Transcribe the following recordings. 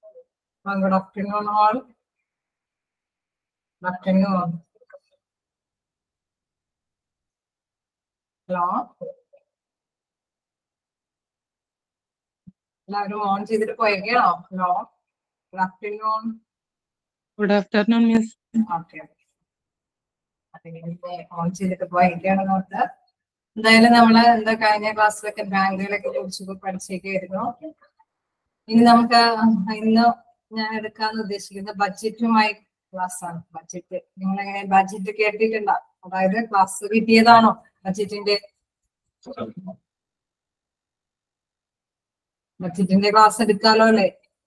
Uh, Good afternoon, all. Good afternoon. Hello എല്ലാവരും on ചെയ്തിട്ട് പോയേക്കാണോ hello good afternoon good afternoon miss okay on ചെയ്തിട്ട് പോയേക്കാണെന്ന് ഓർത്ത് എന്തായാലും നമ്മള് എന്താ കഴിഞ്ഞ ക്ലാസ്സിലൊക്കെ ബാങ്കുകളൊക്കെ കുറിച്ച് പഠിച്ചേക്കായിരുന്നു ഇനി നമുക്ക് ഇന്ന് ഞാൻ എടുക്കാന്ന് ഉദ്ദേശിക്കുന്നത് ബഡ്ജറ്റുമായി ക്ലാസ് ആണ് ബഡ്ജറ്റ് നിങ്ങൾ എങ്ങനെ ബഡ്ജറ്റ് കേട്ടിട്ടുണ്ടോ അതായത് ക്ലാസ് കിട്ടിയതാണോ ബഡ്ജറ്റിന്റെ ബഡ്ജറ്റിന്റെ ക്ലാസ് എടുക്കാലോ അല്ലേ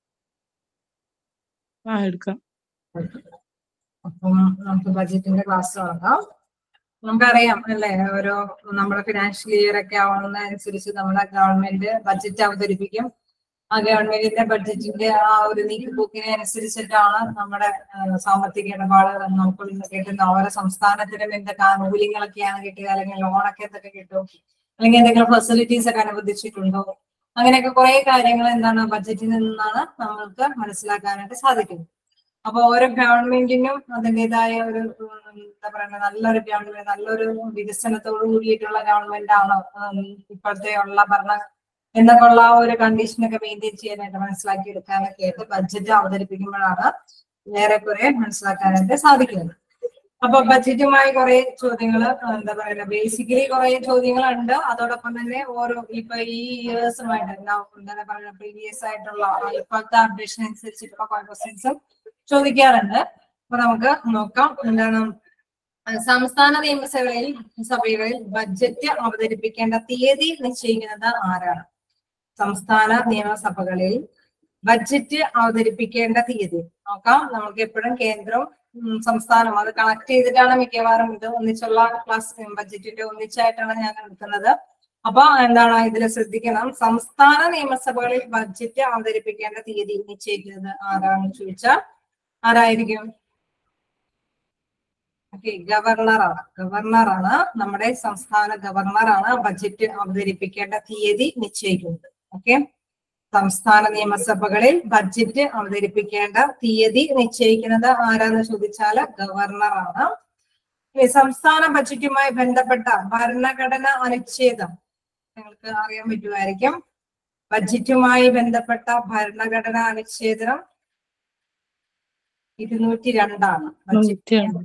ആ എടുക്കാം അപ്പം നമുക്ക് ബഡ്ജറ്റിന്റെ ക്ലാസ് തുടങ്ങാം നമുക്കറിയാം അല്ലെ ഓരോ നമ്മുടെ ഫിനാൻഷ്യൽ ഇയർ ഒക്കെ ആവുന്നതനുസരിച്ച് നമ്മുടെ ഗവൺമെന്റ് ബഡ്ജറ്റ് അവതരിപ്പിക്കും ആ ഗവൺമെന്റിന്റെ ബഡ്ജറ്റിന്റെ ആ ഒരു നീക്കുപോക്കിനെ അനുസരിച്ചിട്ടാണ് നമ്മുടെ ആ, സാമ്പത്തിക ഇടപാട് നമുക്ക് ഇന്ന് കിട്ടുന്ന ഓരോ സംസ്ഥാനത്തിനും എന്തൊക്കെ ആനുകൂല്യങ്ങളൊക്കെയാണ് കിട്ടുക അല്ലെങ്കിൽ ലോണൊക്കെ എന്തൊക്കെ കിട്ടും അല്ലെങ്കിൽ എന്തെങ്കിലും ഫെസിലിറ്റീസ് ഒക്കെ അനുവദിച്ചിട്ടുണ്ടോ അങ്ങനെയൊക്കെ കുറെ കാര്യങ്ങൾ എന്താണ് ബഡ്ജറ്റിൽ നിന്നാണ് നമ്മൾക്ക് മനസ്സിലാക്കാനായിട്ട് സാധിക്കുന്നത് അപ്പൊ ഓരോ ഗവൺമെന്റിനും അതിൻ്റെതായ ഒരു ഉം, എന്താ പറയുക നല്ലൊരു ഗവൺമെന്റ് നല്ലൊരു വികസനത്തോട് കൂടിയിട്ടുള്ള ഗവൺമെന്റ് ആണ് ഉം, ഇപ്പോഴത്തെ ഉള്ള ഭരണ എന്നൊക്കെ ഉള്ള ആ ഒരു കണ്ടീഷനൊക്കെ മെയിൻറ്റെയിൻ ചെയ്യാനായിട്ട് മനസ്സിലാക്കി എടുക്കാനൊക്കെ ആയിട്ട് ബഡ്ജറ്റ് അവതരിപ്പിക്കുമ്പോഴാണ് ഏറെക്കുറെ മനസ്സിലാക്കാനായിട്ട് സാധിക്കുന്നത് അപ്പൊ ബഡ്ജറ്റുമായി കുറെ ചോദ്യങ്ങൾ എന്താ പറയുക ബേസിക്കലി കുറെ ചോദ്യങ്ങളുണ്ട് അതോടൊപ്പം തന്നെ ഓരോ ഇപ്പൊ ഈ ഇയേഴ്സുമായിട്ട് എന്താ എന്താ പറയുക പ്രീവിയസ് ആയിട്ടുള്ള ഇപ്പോഴത്തെ അപ്ഡേഷൻ അനുസരിച്ചിട്ടുള്ള കുറെ ക്വസ്റ്റ്യൻസും ചോദിക്കാറുണ്ട് അപ്പൊ നമുക്ക് നോക്കാം എന്താണ് അഹ് സംസ്ഥാന നിയമസഭകളിൽ സഭകളിൽ ബഡ്ജറ്റ് അവതരിപ്പിക്കേണ്ട തീയതി നിശ്ചയിക്കുന്നത് ആരാണ് സംസ്ഥാന നിയമസഭകളിൽ ബഡ്ജറ്റ് അവതരിപ്പിക്കേണ്ട തീയതി നോക്കാം നമുക്ക് എപ്പോഴും കേന്ദ്രവും ഉം, സംസ്ഥാനം അത് കണക്ട് ചെയ്തിട്ടാണ് മിക്കവാറും ഇത് ഒന്നിച്ചുള്ള ക്ലാസ് ബഡ്ജറ്റിന്റെ ഒന്നിച്ചായിട്ടാണ് ഞാൻ എടുക്കുന്നത് അപ്പൊ എന്താണ് ഇതിൽ ശ്രദ്ധിക്കണം സംസ്ഥാന നിയമസഭകളിൽ ബഡ്ജറ്റ് അവതരിപ്പിക്കേണ്ട തീയതി നിശ്ചയിക്കുന്നത് ആരാണെന്ന് ചോദിച്ചാൽ ആരായിരിക്കും ഓക്കെ ഗവർണറാണ് ഗവർണറാണ് നമ്മുടെ സംസ്ഥാന ഗവർണറാണ് ബഡ്ജറ്റ് അവതരിപ്പിക്കേണ്ട തീയതി നിശ്ചയിക്കുന്നത് ഓക്കെ സംസ്ഥാന നിയമസഭകളിൽ ബഡ്ജറ്റ് അവതരിപ്പിക്കേണ്ട തീയതി നിശ്ചയിക്കുന്നത് ആരാന്ന് ചോദിച്ചാൽ ഗവർണറാണ് ഇനി സംസ്ഥാന ബഡ്ജറ്റുമായി ബന്ധപ്പെട്ട ഭരണഘടന അനുച്ഛേദം നിങ്ങൾക്ക് അറിയാൻ പറ്റുമായിരിക്കും ബഡ്ജറ്റുമായി ബന്ധപ്പെട്ട ഭരണഘടന അനുച്ഛേദം ഇരുന്നൂറ്റി രണ്ടാണ് ബഡ്ജറ്റ് നൂറ്റിയാണ്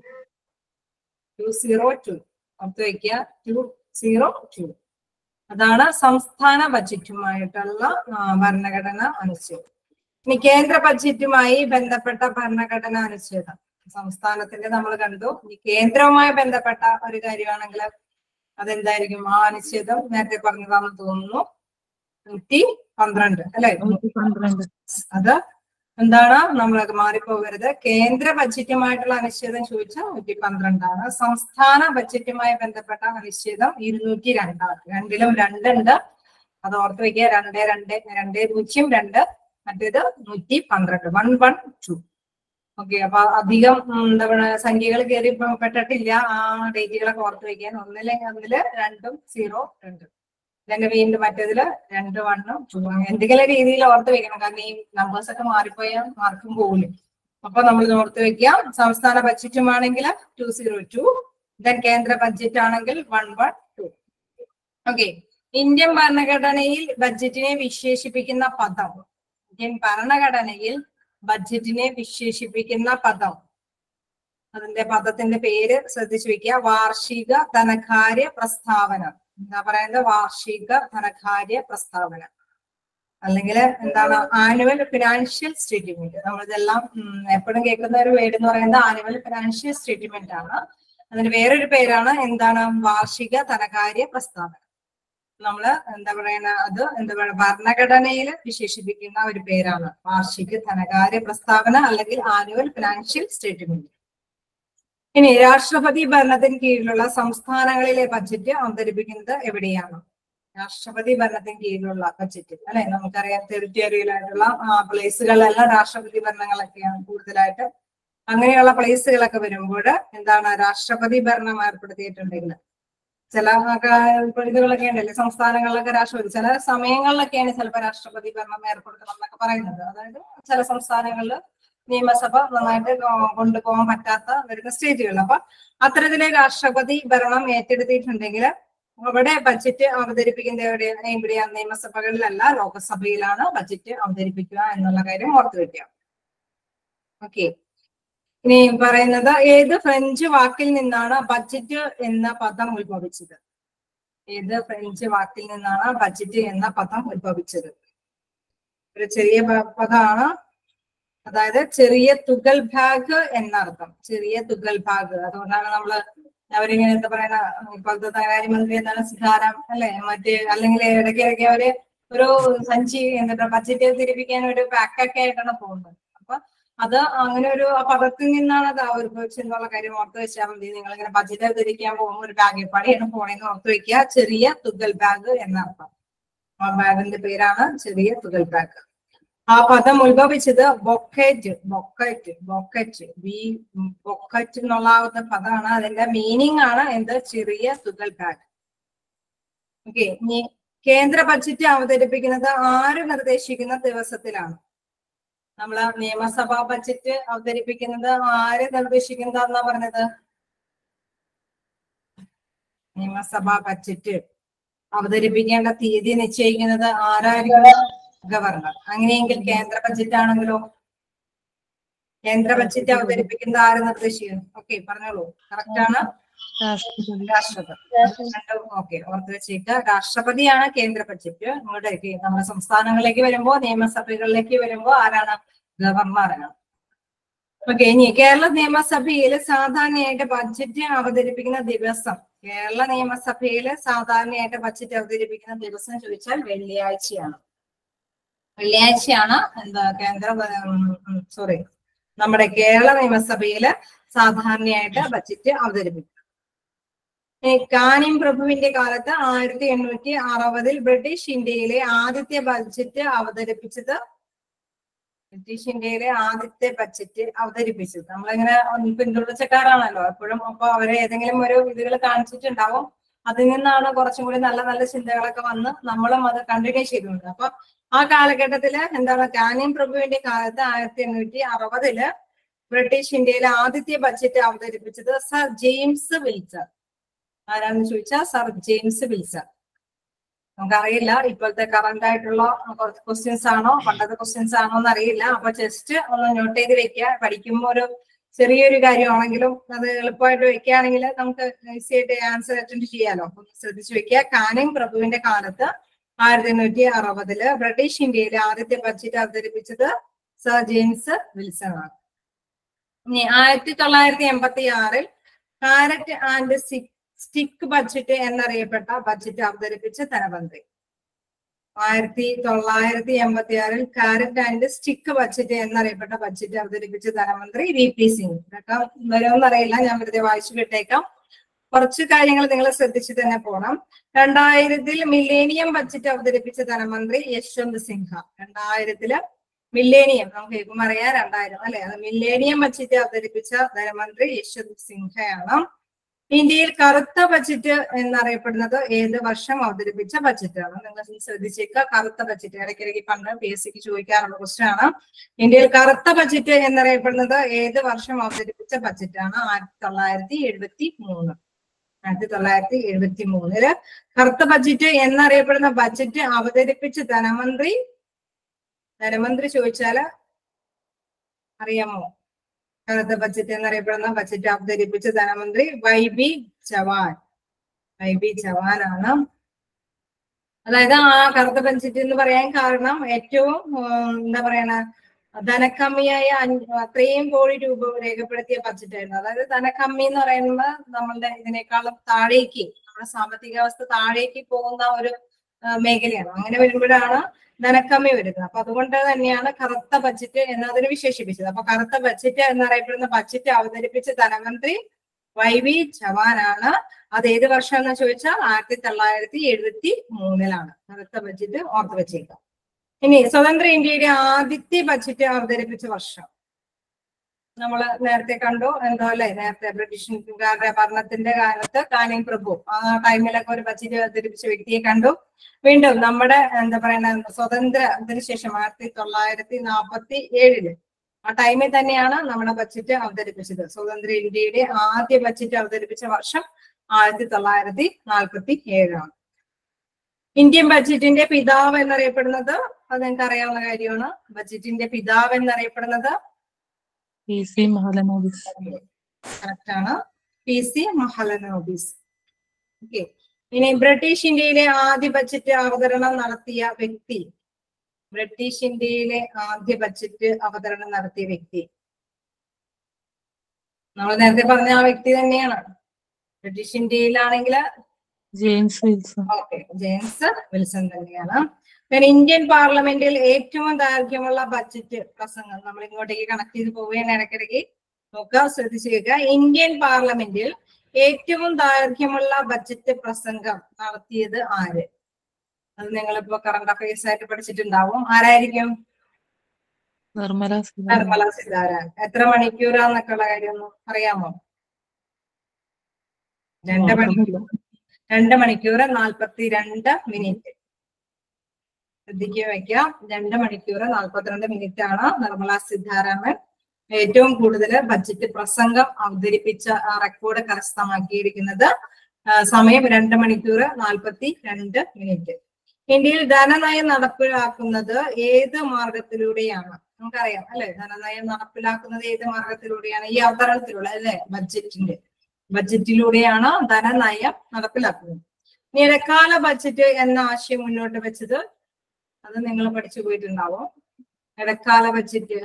ടു സീറോ ടു ഓർത്ത് വയ്ക്കുക ടു സീറോ ടു അതാണ് സംസ്ഥാന ബഡ്ജറ്റുമായിട്ടുള്ള ആ, ഭരണഘടന അനുച്ഛേദം ഇനി കേന്ദ്ര ബഡ്ജറ്റുമായി ബന്ധപ്പെട്ട ഭരണഘടന അനുച്ഛേദം സംസ്ഥാനത്തിന്റെ നമ്മൾ കണ്ടു ഇനി കേന്ദ്രവുമായി ബന്ധപ്പെട്ട ഒരു കാര്യമാണെങ്കിൽ അതെന്തായിരിക്കും ആ അനുച്ഛേദം നേരത്തെ പറഞ്ഞതാണെന്ന് തോന്നുന്നു നൂറ്റി പന്ത്രണ്ട് അല്ലെ നൂറ്റി പന്ത്രണ്ട് അത് എന്താണ് നമ്മളൊക്കെ മാറിപ്പോകരുത് കേന്ദ്ര ബഡ്ജറ്റുമായിട്ടുള്ള അനിശ്ചിതം ചോദിച്ചാൽ നൂറ്റി പന്ത്രണ്ടാണ് സംസ്ഥാന ബഡ്ജറ്റുമായി ബന്ധപ്പെട്ട അനിശ്ചിതം ഇരുന്നൂറ്റി രണ്ടാണ് രണ്ടിലും രണ്ടുണ്ട് അത് ഓർത്ത് വെക്കുക രണ്ട് രണ്ട് രണ്ട് പൂജ്യം രണ്ട് മറ്റേത് നൂറ്റി പന്ത്രണ്ട് വൺ വൺ ടു ഓക്കെ അപ്പൊ അധികം ഉം, എന്താ പറയുക സംഖ്യകൾ കയറി പെട്ടിട്ടില്ല ആ ഡേറ്റുകളൊക്കെ ഓർത്ത് വെക്കാൻ ഒന്നിലെ ഒന്നില് രണ്ടും സീറോ രണ്ട് തന്നെ വീണ്ടും മറ്റേതില് രണ്ട് വണ്ണും ടു എന്തെങ്കിലും രീതിയിൽ ഓർത്ത് വെക്കണം കാരണം ഈ നമ്പേഴ്സ് ഒക്കെ മാറിപ്പോയാൽ മാർക്കും പോകില്ല അപ്പൊ നമ്മൾ ഓർത്ത് വെക്കാം സംസ്ഥാന ബഡ്ജറ്റുമാണെങ്കിൽ ടു സീറോ ടു ദെൻ കേന്ദ്ര ബഡ്ജറ്റ് ആണെങ്കിൽ one one two okay Indian ഭരണഘടനയിൽ ബഡ്ജറ്റിനെ വിശേഷിപ്പിക്കുന്ന പദം ഇന്ത്യൻ ഭരണഘടനയിൽ ബഡ്ജറ്റിനെ വിശേഷിപ്പിക്കുന്ന പദം അതിന്റെ പദത്തിന്റെ പേര് ശ്രദ്ധിച്ചു വെക്കുക വാർഷിക ധനകാര്യ പ്രസ്താവന എന്താ പറയുന്നത് വാർഷിക ധനകാര്യ പ്രസ്താവന അല്ലെങ്കിൽ എന്താണ് ആനുവൽ ഫിനാൻഷ്യൽ സ്റ്റേറ്റ്മെന്റ് നമ്മളിതെല്ലാം ഉം, എപ്പോഴും കേൾക്കുന്ന ഒരു വേർഡ് എന്ന് പറയുന്നത് ആനുവൽ ഫിനാൻഷ്യൽ സ്റ്റേറ്റ്മെന്റ് ആണ് അതിന് വേറൊരു പേരാണ് എന്താണ് വാർഷിക ധനകാര്യ പ്രസ്താവന നമ്മള് എന്താ പറയുന്ന അത് എന്താ പറയുക ഭരണഘടനയിൽ വിശേഷിപ്പിക്കുന്ന ഒരു പേരാണ് വാർഷിക ധനകാര്യ പ്രസ്താവന അല്ലെങ്കിൽ ആനുവൽ ഫിനാൻഷ്യൽ സ്റ്റേറ്റ്മെന്റ് ഇനി രാഷ്ട്രപതി ഭരണത്തിന് കീഴിലുള്ള സംസ്ഥാനങ്ങളിലെ ബഡ്ജറ്റ് അവതരിപ്പിക്കുന്നത് എവിടെയാണ് രാഷ്ട്രപതി ഭരണത്തിന് കീഴിലുള്ള ബഡ്ജറ്റ് അല്ലെ നമുക്കറിയാം ടെറിറ്റോറിയലായിട്ടുള്ള പ്ലേസുകളിലെല്ലാം രാഷ്ട്രപതി ഭരണങ്ങളൊക്കെയാണ് കൂടുതലായിട്ട് അങ്ങനെയുള്ള പ്ലേസുകളൊക്കെ വരുമ്പോൾ എന്താണ് രാഷ്ട്രപതി ഭരണം ഏർപ്പെടുത്തിയിട്ടുണ്ടെങ്കിൽ ചില ക- ഇതുകളൊക്കെ ഉണ്ടല്ലേ സംസ്ഥാനങ്ങളിലൊക്കെ രാഷ്ട്രപതി ചില സമയങ്ങളിലൊക്കെയാണ് ചിലപ്പോൾ രാഷ്ട്രപതി ഭരണം ഏർപ്പെടുത്തണം എന്നൊക്കെ പറയുന്നത് അതായത് ചില സംസ്ഥാനങ്ങളിൽ നിയമസഭ നന്നായിട്ട് കൊ- കൊണ്ടുപോകാൻ പറ്റാത്ത വരുന്ന സ്റ്റേറ്റുകൾ അപ്പൊ അത്തരത്തിലെ രാഷ്ട്രപതി ഭരണം ഏറ്റെടുത്തിട്ടുണ്ടെങ്കിൽ അവിടെ ബഡ്ജറ്റ് അവതരിപ്പിക്കുന്നത് എവിടെ എവിടെയാണ് നിയമസഭകളിലല്ല ലോകസഭയിലാണ് ബഡ്ജറ്റ് അവതരിപ്പിക്കുക എന്നുള്ള കാര്യം ഓർത്തു വെക്കുക ഓക്കെ ഇനി പറയുന്നത് ഏത് ഫ്രഞ്ച് വാക്കിൽ നിന്നാണ് ബഡ്ജറ്റ് എന്ന പദം ഉത്ഭവിച്ചത് ഏത് ഫ്രഞ്ച് വാക്കിൽ നിന്നാണ് ബഡ്ജറ്റ് എന്ന പദം ഉത്ഭവിച്ചത് ഒരു ചെറിയ പ- പദമാണ് അതായത് ചെറിയ തുകൽ ഭാഗ് എന്നർത്ഥം ചെറിയ തുകൽ ഭാഗ് അതുകൊണ്ടാണ് നമ്മള് അവരിങ്ങനെ എന്താ പറയുന്ന ഇപ്പോഴത്തെ ധനകാര്യമന്ത്രി എന്താണ് സിതാരാം അല്ലെ മറ്റേ അല്ലെങ്കിൽ ഇടയ്ക്കിടയ്ക്ക് അവര് ഒരു സഞ്ചി എന്നിട്ട് ബഡ്ജറ്റ് അവതരിപ്പിക്കാൻ ഒരു പാക്കൊക്കെ ആയിട്ടാണ് പോകുന്നത് അപ്പൊ അത് അങ്ങനെ ഒരു ആ പദത്തിൽ നിന്നാണ് അത് ഉത്ഭവിച്ചെന്നുള്ള കാര്യം ഓർത്ത് വെച്ചാൽ മതി നിങ്ങൾ ഇങ്ങനെ ബഡ്ജറ്റ് അവതരിക്കാൻ പോകുമ്പോൾ ഒരു ബാഗ് പണിയാണ് പോണെന്ന് ഓർത്ത് വെക്കുക ചെറിയ തുകൽ ബാഗ് എന്നർത്ഥം ആ ബാഗിന്റെ പേരാണ് ചെറിയ തുകൽ ബാഗ് ആ പദം ഉത്ഭവിച്ചത് ബൊക്കറ്റ് ബൊക്കറ്റ് ബൊക്കറ്റ് ബി ബൊക്കറ്റ് എന്നുള്ള ആ ഒരു പദമാണ് അതിന്റെ മീനിങ് ആണ് എന്ത് ചെറിയ തുകൽ ബാഗ് ഓക്കെ ഇനി കേന്ദ്ര ബഡ്ജറ്റ് അവതരിപ്പിക്കുന്നത് ആര് നിർദ്ദേശിക്കുന്ന ദിവസത്തിലാണ് നമ്മള് നിയമസഭാ ബഡ്ജറ്റ് അവതരിപ്പിക്കുന്നത് ആര് നിർദ്ദേശിക്കുന്നതാന്നാ പറഞ്ഞത് നിയമസഭാ ബഡ്ജറ്റ് അവതരിപ്പിക്കേണ്ട തീയതി നിശ്ചയിക്കുന്നത് ആരായിരിക്കും ഗവർണർ അങ്ങനെയെങ്കിൽ കേന്ദ്ര ബഡ്ജറ്റ് ആണെങ്കിലോ കേന്ദ്ര ബഡ്ജറ്റ് അവതരിപ്പിക്കുന്നത് ആര് നിർദ്ദേശിക്കുന്നു ഓക്കെ പറഞ്ഞോളൂ കറക്റ്റ് ആണ് രാഷ്ട്രപതി രാഷ്ട്രപതി ഓക്കെ ഓർത്ത് വെച്ചേക്ക് രാഷ്ട്രപതിയാണ് കേന്ദ്ര ബഡ്ജറ്റ് ഇങ്ങോട്ടേക്ക് നമ്മുടെ സംസ്ഥാനങ്ങളിലേക്ക് വരുമ്പോ നിയമസഭകളിലേക്ക് വരുമ്പോ ആരാണ് ഗവർണറാണ് ഓക്കെ ഇനി കേരള നിയമസഭയിൽ സാധാരണയായിട്ട് ബഡ്ജറ്റ് അവതരിപ്പിക്കുന്ന ദിവസം കേരള നിയമസഭയിൽ സാധാരണയായിട്ട് ബഡ്ജറ്റ് അവതരിപ്പിക്കുന്ന ദിവസം ചോദിച്ചാൽ വെള്ളിയാഴ്ചയാണ് വെള്ളിയാഴ്ചയാണ് എന്താ കേന്ദ്ര സോറി നമ്മുടെ കേരള നിയമസഭയില് സാധാരണയായിട്ട് ബഡ്ജറ്റ് അവതരിപ്പിക്കും ഇനി കാനിം പ്രഭുവിന്റെ കാലത്ത് ആയിരത്തി എണ്ണൂറ്റി അറുപതിൽ ബ്രിട്ടീഷ് ഇന്ത്യയിലെ ആദ്യത്തെ ബഡ്ജറ്റ് അവതരിപ്പിച്ചത് ബ്രിട്ടീഷ് ഇന്ത്യയിലെ ആദ്യത്തെ ബഡ്ജറ്റ് അവതരിപ്പിച്ചത് നമ്മളിങ്ങനെ പിന്തുടർച്ചക്കാരാണല്ലോ എപ്പോഴും അപ്പൊ അവരെ ഏതെങ്കിലും ഒരു ഇതുകൾ കാണിച്ചിട്ടുണ്ടാവും അതിൽ നിന്നാണ് കുറച്ചും കൂടി നല്ല നല്ല ചിന്തകളൊക്കെ വന്ന് നമ്മളും അത് കണ്ടിന്യൂ ചെയ്തിട്ടുണ്ട് അപ്പൊ ആ കാലഘട്ടത്തില് എന്താണ് കാനിയം പ്രഭുവിന്റെ കാലത്ത് ആയിരത്തി എണ്ണൂറ്റി അറുപതില് ബ്രിട്ടീഷ് ഇന്ത്യയിലെ ആദ്യത്തെ ബഡ്ജറ്റ് അവതരിപ്പിച്ചത് സർ ജെയിംസ് വിൽസൺ ആരാണെന്ന് ചോദിച്ചാൽ സർ ജെയിംസ് വിൽസൺ നമുക്കറിയില്ല ഇപ്പോഴത്തെ കറന്റ് ആയിട്ടുള്ള കുറച്ച് ക്വസ്റ്റ്യൻസ് ആണോ പണ്ടത്തെ ക്വസ്റ്റ്യൻസ് ആണോ എന്ന് അറിയില്ല അപ്പൊ ജസ്റ്റ് ഒന്ന് നോട്ട് ചെയ്ത് വെക്കുക പഠിക്കുമ്പോൾ ഒരു ചെറിയൊരു കാര്യമാണെങ്കിലും അത് എളുപ്പമായിട്ട് വെക്കുകയാണെങ്കിൽ നമുക്ക് ഈസി ആയിട്ട് ആൻസർ അറ്റൻഡ് ചെയ്യാലോ അപ്പൊ ശ്രദ്ധിച്ചു വെക്കുക കാനിങ് പ്രഭുവിന്റെ കാലത്ത് ആയിരത്തി എണ്ണൂറ്റി അറുപതില് ബ്രിട്ടീഷ് ഇന്ത്യയിലെ ആദ്യത്തെ ബഡ്ജറ്റ് അവതരിപ്പിച്ചത് സർ ജെയിംസ് വിൽസൺ ആണ് ഇനി ആയിരത്തി തൊള്ളായിരത്തി എൺപത്തി ആറിൽ കാരറ്റ് ആൻഡ് സ്റ്റിക്ക് ബഡ്ജറ്റ് എന്നറിയപ്പെട്ട ബഡ്ജറ്റ് അവതരിപ്പിച്ച ധനമന്ത്രി ആയിരത്തി തൊള്ളായിരത്തി എൺപത്തി ആറിൽ കാരറ്റ് ആൻഡ് സ്റ്റിക്ക് ബഡ്ജറ്റ് എന്നറിയപ്പെട്ട ബഡ്ജറ്റ് അവതരിപ്പിച്ച ധനമന്ത്രി വി പി സിംഗ് ഇതൊക്കെ വരുമെന്നറിയില്ല ഞാൻ വെറുതെ വായിച്ചു വിട്ടേക്കാം കുറച്ച് കാര്യങ്ങൾ നിങ്ങൾ ശ്രദ്ധിച്ചു തന്നെ പോണം രണ്ടായിരത്തിൽ മില്ലേനിയം ബഡ്ജറ്റ് അവതരിപ്പിച്ച ധനമന്ത്രി യശ്വന്ത് സിൻഹ രണ്ടായിരത്തില് മില്ലേനിയം നമുക്ക് കേൾക്കുമ്പോൾ അറിയാം രണ്ടായിരം അല്ലെ അത് മില്ലേനിയം ബഡ്ജറ്റ് അവതരിപ്പിച്ച ധനമന്ത്രി യശ്വന്ത് സിൻഹയാണ് ഇന്ത്യയിൽ കറുത്ത ബഡ്ജറ്റ് എന്നറിയപ്പെടുന്നത് ഏത് വർഷം അവതരിപ്പിച്ച ബഡ്ജറ്റാണ് നിങ്ങൾ ശ്രദ്ധിച്ചേക്കുക കറുത്ത ബഡ്ജറ്റ് ഇടയ്ക്കിടയ്ക്ക് പണ്ട് പി എസ് സിക്ക് ചോദിക്കാറുള്ള ക്വസ്റ്റ്യൻ ആണ് ഇന്ത്യയിൽ കറുത്ത ബഡ്ജറ്റ് എന്നറിയപ്പെടുന്നത് ഏത് വർഷം അവതരിപ്പിച്ച ബഡ്ജറ്റാണ് ആയിരത്തി തൊള്ളായിരത്തി എഴുപത്തി മൂന്ന് ആയിരത്തി തൊള്ളായിരത്തി എഴുപത്തി മൂന്നില് കറുത്ത ബഡ്ജറ്റ് എന്നറിയപ്പെടുന്ന ബഡ്ജറ്റ് അവതരിപ്പിച്ച ധനമന്ത്രി ധനമന്ത്രി ചോദിച്ചാല് അറിയാമോ കറുത്ത ബഡ്ജറ്റ് എന്നറിയപ്പെടുന്ന ബഡ്ജറ്റ് അവതരിപ്പിച്ച ധനമന്ത്രി Y B Chavan Y B ചവാനാണ് അതായത് ആ കറുത്ത ബഡ്ജറ്റ് എന്ന് പറയാൻ കാരണം ഏറ്റവും ഉം, എന്താ പറയണ ധനക്കമ്മിയായ അഞ്ച് അത്രയും കോടി രൂപ രേഖപ്പെടുത്തിയ ബഡ്ജറ്റ് ആയിരുന്നു അതായത് ധനക്കമ്മി എന്ന് പറയുന്നത് നമ്മളുടെ ഇതിനേക്കാളും താഴേക്ക് നമ്മുടെ സാമ്പത്തിക അവസ്ഥ താഴേക്ക് പോകുന്ന ഒരു ആ, മേഖലയാണ് അങ്ങനെ വരുമ്പോഴാണ് ധനക്കമ്മി വരുന്നത് അപ്പൊ അതുകൊണ്ട് തന്നെയാണ് കറുത്ത ബഡ്ജറ്റ് എന്നതിന് വിശേഷിപ്പിച്ചത് അപ്പൊ കറുത്ത ബഡ്ജറ്റ് എന്നറിയപ്പെടുന്ന ബഡ്ജറ്റ് അവതരിപ്പിച്ച ധനമന്ത്രി വൈ വി ചവാനാണ് അത് ഏത് വർഷം എന്ന് ചോദിച്ചാൽ ആയിരത്തി തൊള്ളായിരത്തി എഴുപത്തി മൂന്നിലാണ് കറുത്ത ബഡ്ജറ്റ് ഓർത്ത് വെച്ചേക്കാം ഇനി സ്വതന്ത്ര ഇന്ത്യയുടെ ആദ്യത്തെ ബഡ്ജറ്റ് അവതരിപ്പിച്ച വർഷം നമ്മൾ നേരത്തെ കണ്ടു എന്തോ അല്ലെ നേരത്തെ ബ്രിട്ടീഷുകാരുടെ ഭരണത്തിന്റെ കാലത്ത് കാനിങ് പ്രഭു ആ ടൈമിലൊക്കെ ഒരു ബഡ്ജറ്റ് അവതരിപ്പിച്ച വ്യക്തിയെ കണ്ടു വീണ്ടും നമ്മുടെ എന്താ പറയുക സ്വതന്ത്രത്തിന് ശേഷം ആയിരത്തി തൊള്ളായിരത്തി നാൽപ്പത്തി ഏഴില് ആ ടൈമിൽ തന്നെയാണ് നമ്മുടെ ബഡ്ജറ്റ് അവതരിപ്പിച്ചത് സ്വതന്ത്ര ഇന്ത്യയുടെ ആദ്യ ബഡ്ജറ്റ് അവതരിപ്പിച്ച വർഷം ആയിരത്തി തൊള്ളായിരത്തി നാൽപ്പത്തി ഏഴാണ് ഇന്ത്യൻ ബഡ്ജറ്റിന്റെ പിതാവ് എന്നറിയപ്പെടുന്നത് അത് നിങ്ങൾക്ക് അറിയാവുന്ന കാര്യമാണ് ബഡ്ജറ്റിന്റെ പിതാവ് എന്നറിയപ്പെടുന്നത് പി സി മഹലനോബിസ് കറക്റ്റ് ആണ് പി സി മഹലനോബിസ് ഓക്കെ ഇനി ബ്രിട്ടീഷ് ഇന്ത്യയിലെ ആദ്യ ബഡ്ജറ്റ് അവതരണം നടത്തിയ വ്യക്തി ബ്രിട്ടീഷ് ഇന്ത്യയിലെ ആദ്യ ബഡ്ജറ്റ് അവതരണം നടത്തിയ വ്യക്തി നമ്മൾ നേരത്തെ പറഞ്ഞ ആ വ്യക്തി തന്നെയാണ് ബ്രിട്ടീഷ് ഇന്ത്യയിലാണെങ്കിൽ James Wilson okay James Wilson തന്നെയാണ് പിന്നെ ഇന്ത്യൻ പാർലമെന്റിൽ ഏറ്റവും ദൈർഘ്യമുള്ള ബഡ്ജറ്റ് പ്രസംഗം നമ്മൾ ഇങ്ങോട്ടേക്ക് കണക്ട് ചെയ്ത് പോവുകയാണ് ഇടയ്ക്കിടയ്ക്ക് നോക്കുക ശ്രദ്ധിച്ചു കേൾക്കുക ഇന്ത്യൻ പാർലമെന്റിൽ ഏറ്റവും ദൈർഘ്യമുള്ള ബഡ്ജറ്റ് പ്രസംഗം നടത്തിയത് ആര് അത് നിങ്ങളിപ്പോ കറണ്ട് അഫയേഴ്സ് ആയിട്ട് പഠിച്ചിട്ടുണ്ടാവും ആരായിരിക്കും നിർമ്മല സീതാരാമൻ നിർമ്മല സീതാരാമൻ എത്ര മണിക്കൂറാന്നൊക്കെ ഉള്ള കാര്യം ഒന്ന് അറിയാമോ രണ്ട് മണിക്കൂർ രണ്ട് മണിക്കൂർ നാൽപ്പത്തി രണ്ട് മിനിറ്റ് ശ്രദ്ധിക്കുക വയ്ക്കുക രണ്ട് മണിക്കൂർ നാൽപ്പത്തിരണ്ട് മിനിറ്റ് ആണ് നിർമ്മല സീതാരാമൻ ഏറ്റവും കൂടുതൽ ബഡ്ജറ്റ് പ്രസംഗം അവതരിപ്പിച്ച ആ റെക്കോർഡ് കരസ്ഥമാക്കിയിരിക്കുന്നത് ആ, സമയം രണ്ട് മണിക്കൂർ നാൽപ്പത്തി രണ്ട് മിനിറ്റ് ഇന്ത്യയിൽ ധനനയം നടപ്പിലാക്കുന്നത് ഏത് മാർഗത്തിലൂടെയാണ് നമുക്കറിയാം അല്ലെ ധനനയം നടപ്പിലാക്കുന്നത് ഏത് മാർഗത്തിലൂടെയാണ് ഈ അവതരണത്തിലൂടെ അല്ലെ ബഡ്ജറ്റിന്റെ ബഡ്ജറ്റിലൂടെയാണ് ധനനയം നടപ്പിലാക്കുന്നത് ഇനി ഇടക്കാല ബഡ്ജറ്റ് എന്ന ആശയം മുന്നോട്ട് വെച്ചത് അത് നിങ്ങൾ പഠിച്ചു പോയിട്ടുണ്ടാവും ഇടക്കാല ബഡ്ജറ്റ്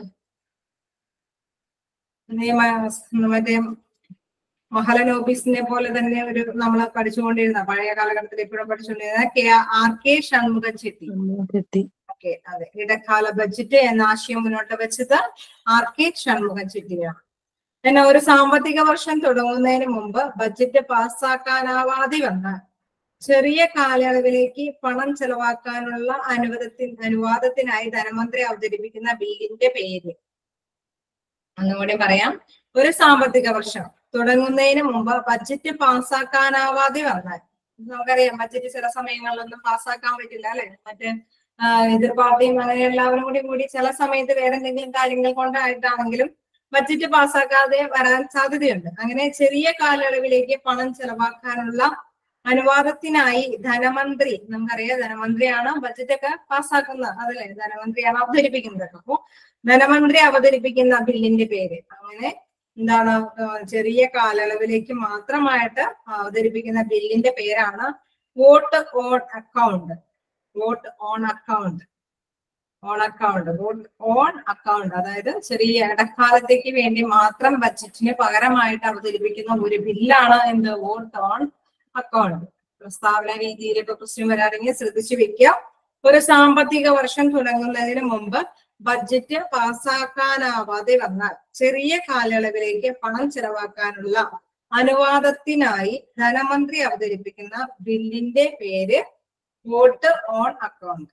നിയമ മറ്റേ മഹലനോബീസിനെ പോലെ തന്നെ ഒരു നമ്മൾ പഠിച്ചുകൊണ്ടിരുന്ന പഴയ കാലഘട്ടത്തിൽ ഇപ്പോഴും പഠിച്ചുകൊണ്ടിരുന്ന K R K Shanmukham Chetty Chetty okay അതെ ഇടക്കാല ബഡ്ജറ്റ് എന്ന ആശയം മുന്നോട്ട് വെച്ചത് ആർ കെ ഷൺമുഖൻ ചെട്ടിയാണ് പിന്നെ ഒരു സാമ്പത്തിക വർഷം തുടങ്ങുന്നതിന് മുമ്പ് ബഡ്ജറ്റ് പാസ്സാക്കാനാവാതെ വന്ന ചെറിയ കാലയളവിലേക്ക് പണം ചെലവാക്കാനുള്ള അനുവാദത്തിൻ അനുവാദത്തിനായി ധനമന്ത്രി അവതരിപ്പിക്കുന്ന ബില്ലിന്റെ പേര് ഒന്നുകൂടി പറയാം ഒരു സാമ്പത്തിക വർഷം തുടങ്ങുന്നതിന് മുമ്പ് ബഡ്ജറ്റ് പാസ്സാക്കാനാവാതെ വന്നാൽ നമുക്കറിയാം ബഡ്ജറ്റ് ചില സമയങ്ങളിലൊന്നും പാസ്സാക്കാൻ പറ്റില്ല അല്ലെ മറ്റേ ആ, എതിർ പാർട്ടിയും അങ്ങനെ എല്ലാവരും കൂടി കൂടി ചില സമയത്ത് വേറെ എന്തെങ്കിലും കാര്യങ്ങൾ കൊണ്ടായിട്ടാണെങ്കിലും ബഡ്ജറ്റ് പാസ്സാക്കാതെ വരാൻ സാധ്യതയുണ്ട് അങ്ങനെ ചെറിയ കാലയളവിലേക്ക് പണം ചെലവാക്കാനുള്ള അനുവാദത്തിനായി ധനമന്ത്രി നമുക്കറിയാം ധനമന്ത്രിയാണ് ബഡ്ജറ്റ് ഒക്കെ പാസ്സാക്കുന്നത് അതല്ലേ ധനമന്ത്രിയാണ് അവതരിപ്പിക്കുന്നത് അപ്പോ ധനമന്ത്രി അവതരിപ്പിക്കുന്ന ബില്ലിന്റെ പേര് അങ്ങനെ എന്താണ് ആ, ചെറിയ കാലയളവിലേക്ക് മാത്രമായിട്ട് അവതരിപ്പിക്കുന്ന ബില്ലിന്റെ പേരാണ് vote on account vote on account on account vote on account അതായത് ചെറിയ ഇടക്കാലത്തേക്ക് വേണ്ടി മാത്രം ബഡ്ജറ്റിന് പകരമായിട്ട് അവതരിപ്പിക്കുന്ന ഒരു ബില്ലാണ് എന്ത് വോട്ട് ഓൺ അക്കൗണ്ട് പ്രസ്താവന രീതിയിലൊക്കെ ക്വസ്റ്റ്യൻ വരാണെങ്കിൽ ശ്രദ്ധിച്ചു വെക്കുക ഒരു സാമ്പത്തിക വർഷം തുടങ്ങുന്നതിന് മുമ്പ് ബഡ്ജറ്റ് പാസ്സാക്കാനാവാതെ വന്നാൽ ചെറിയ കാലയളവിലേക്ക് പണം ചെലവാക്കാനുള്ള അനുവാദത്തിനായി ധനമന്ത്രി അവതരിപ്പിക്കുന്ന ബില്ലിന്റെ പേര് വോട്ട് ഓൺ അക്കൗണ്ട്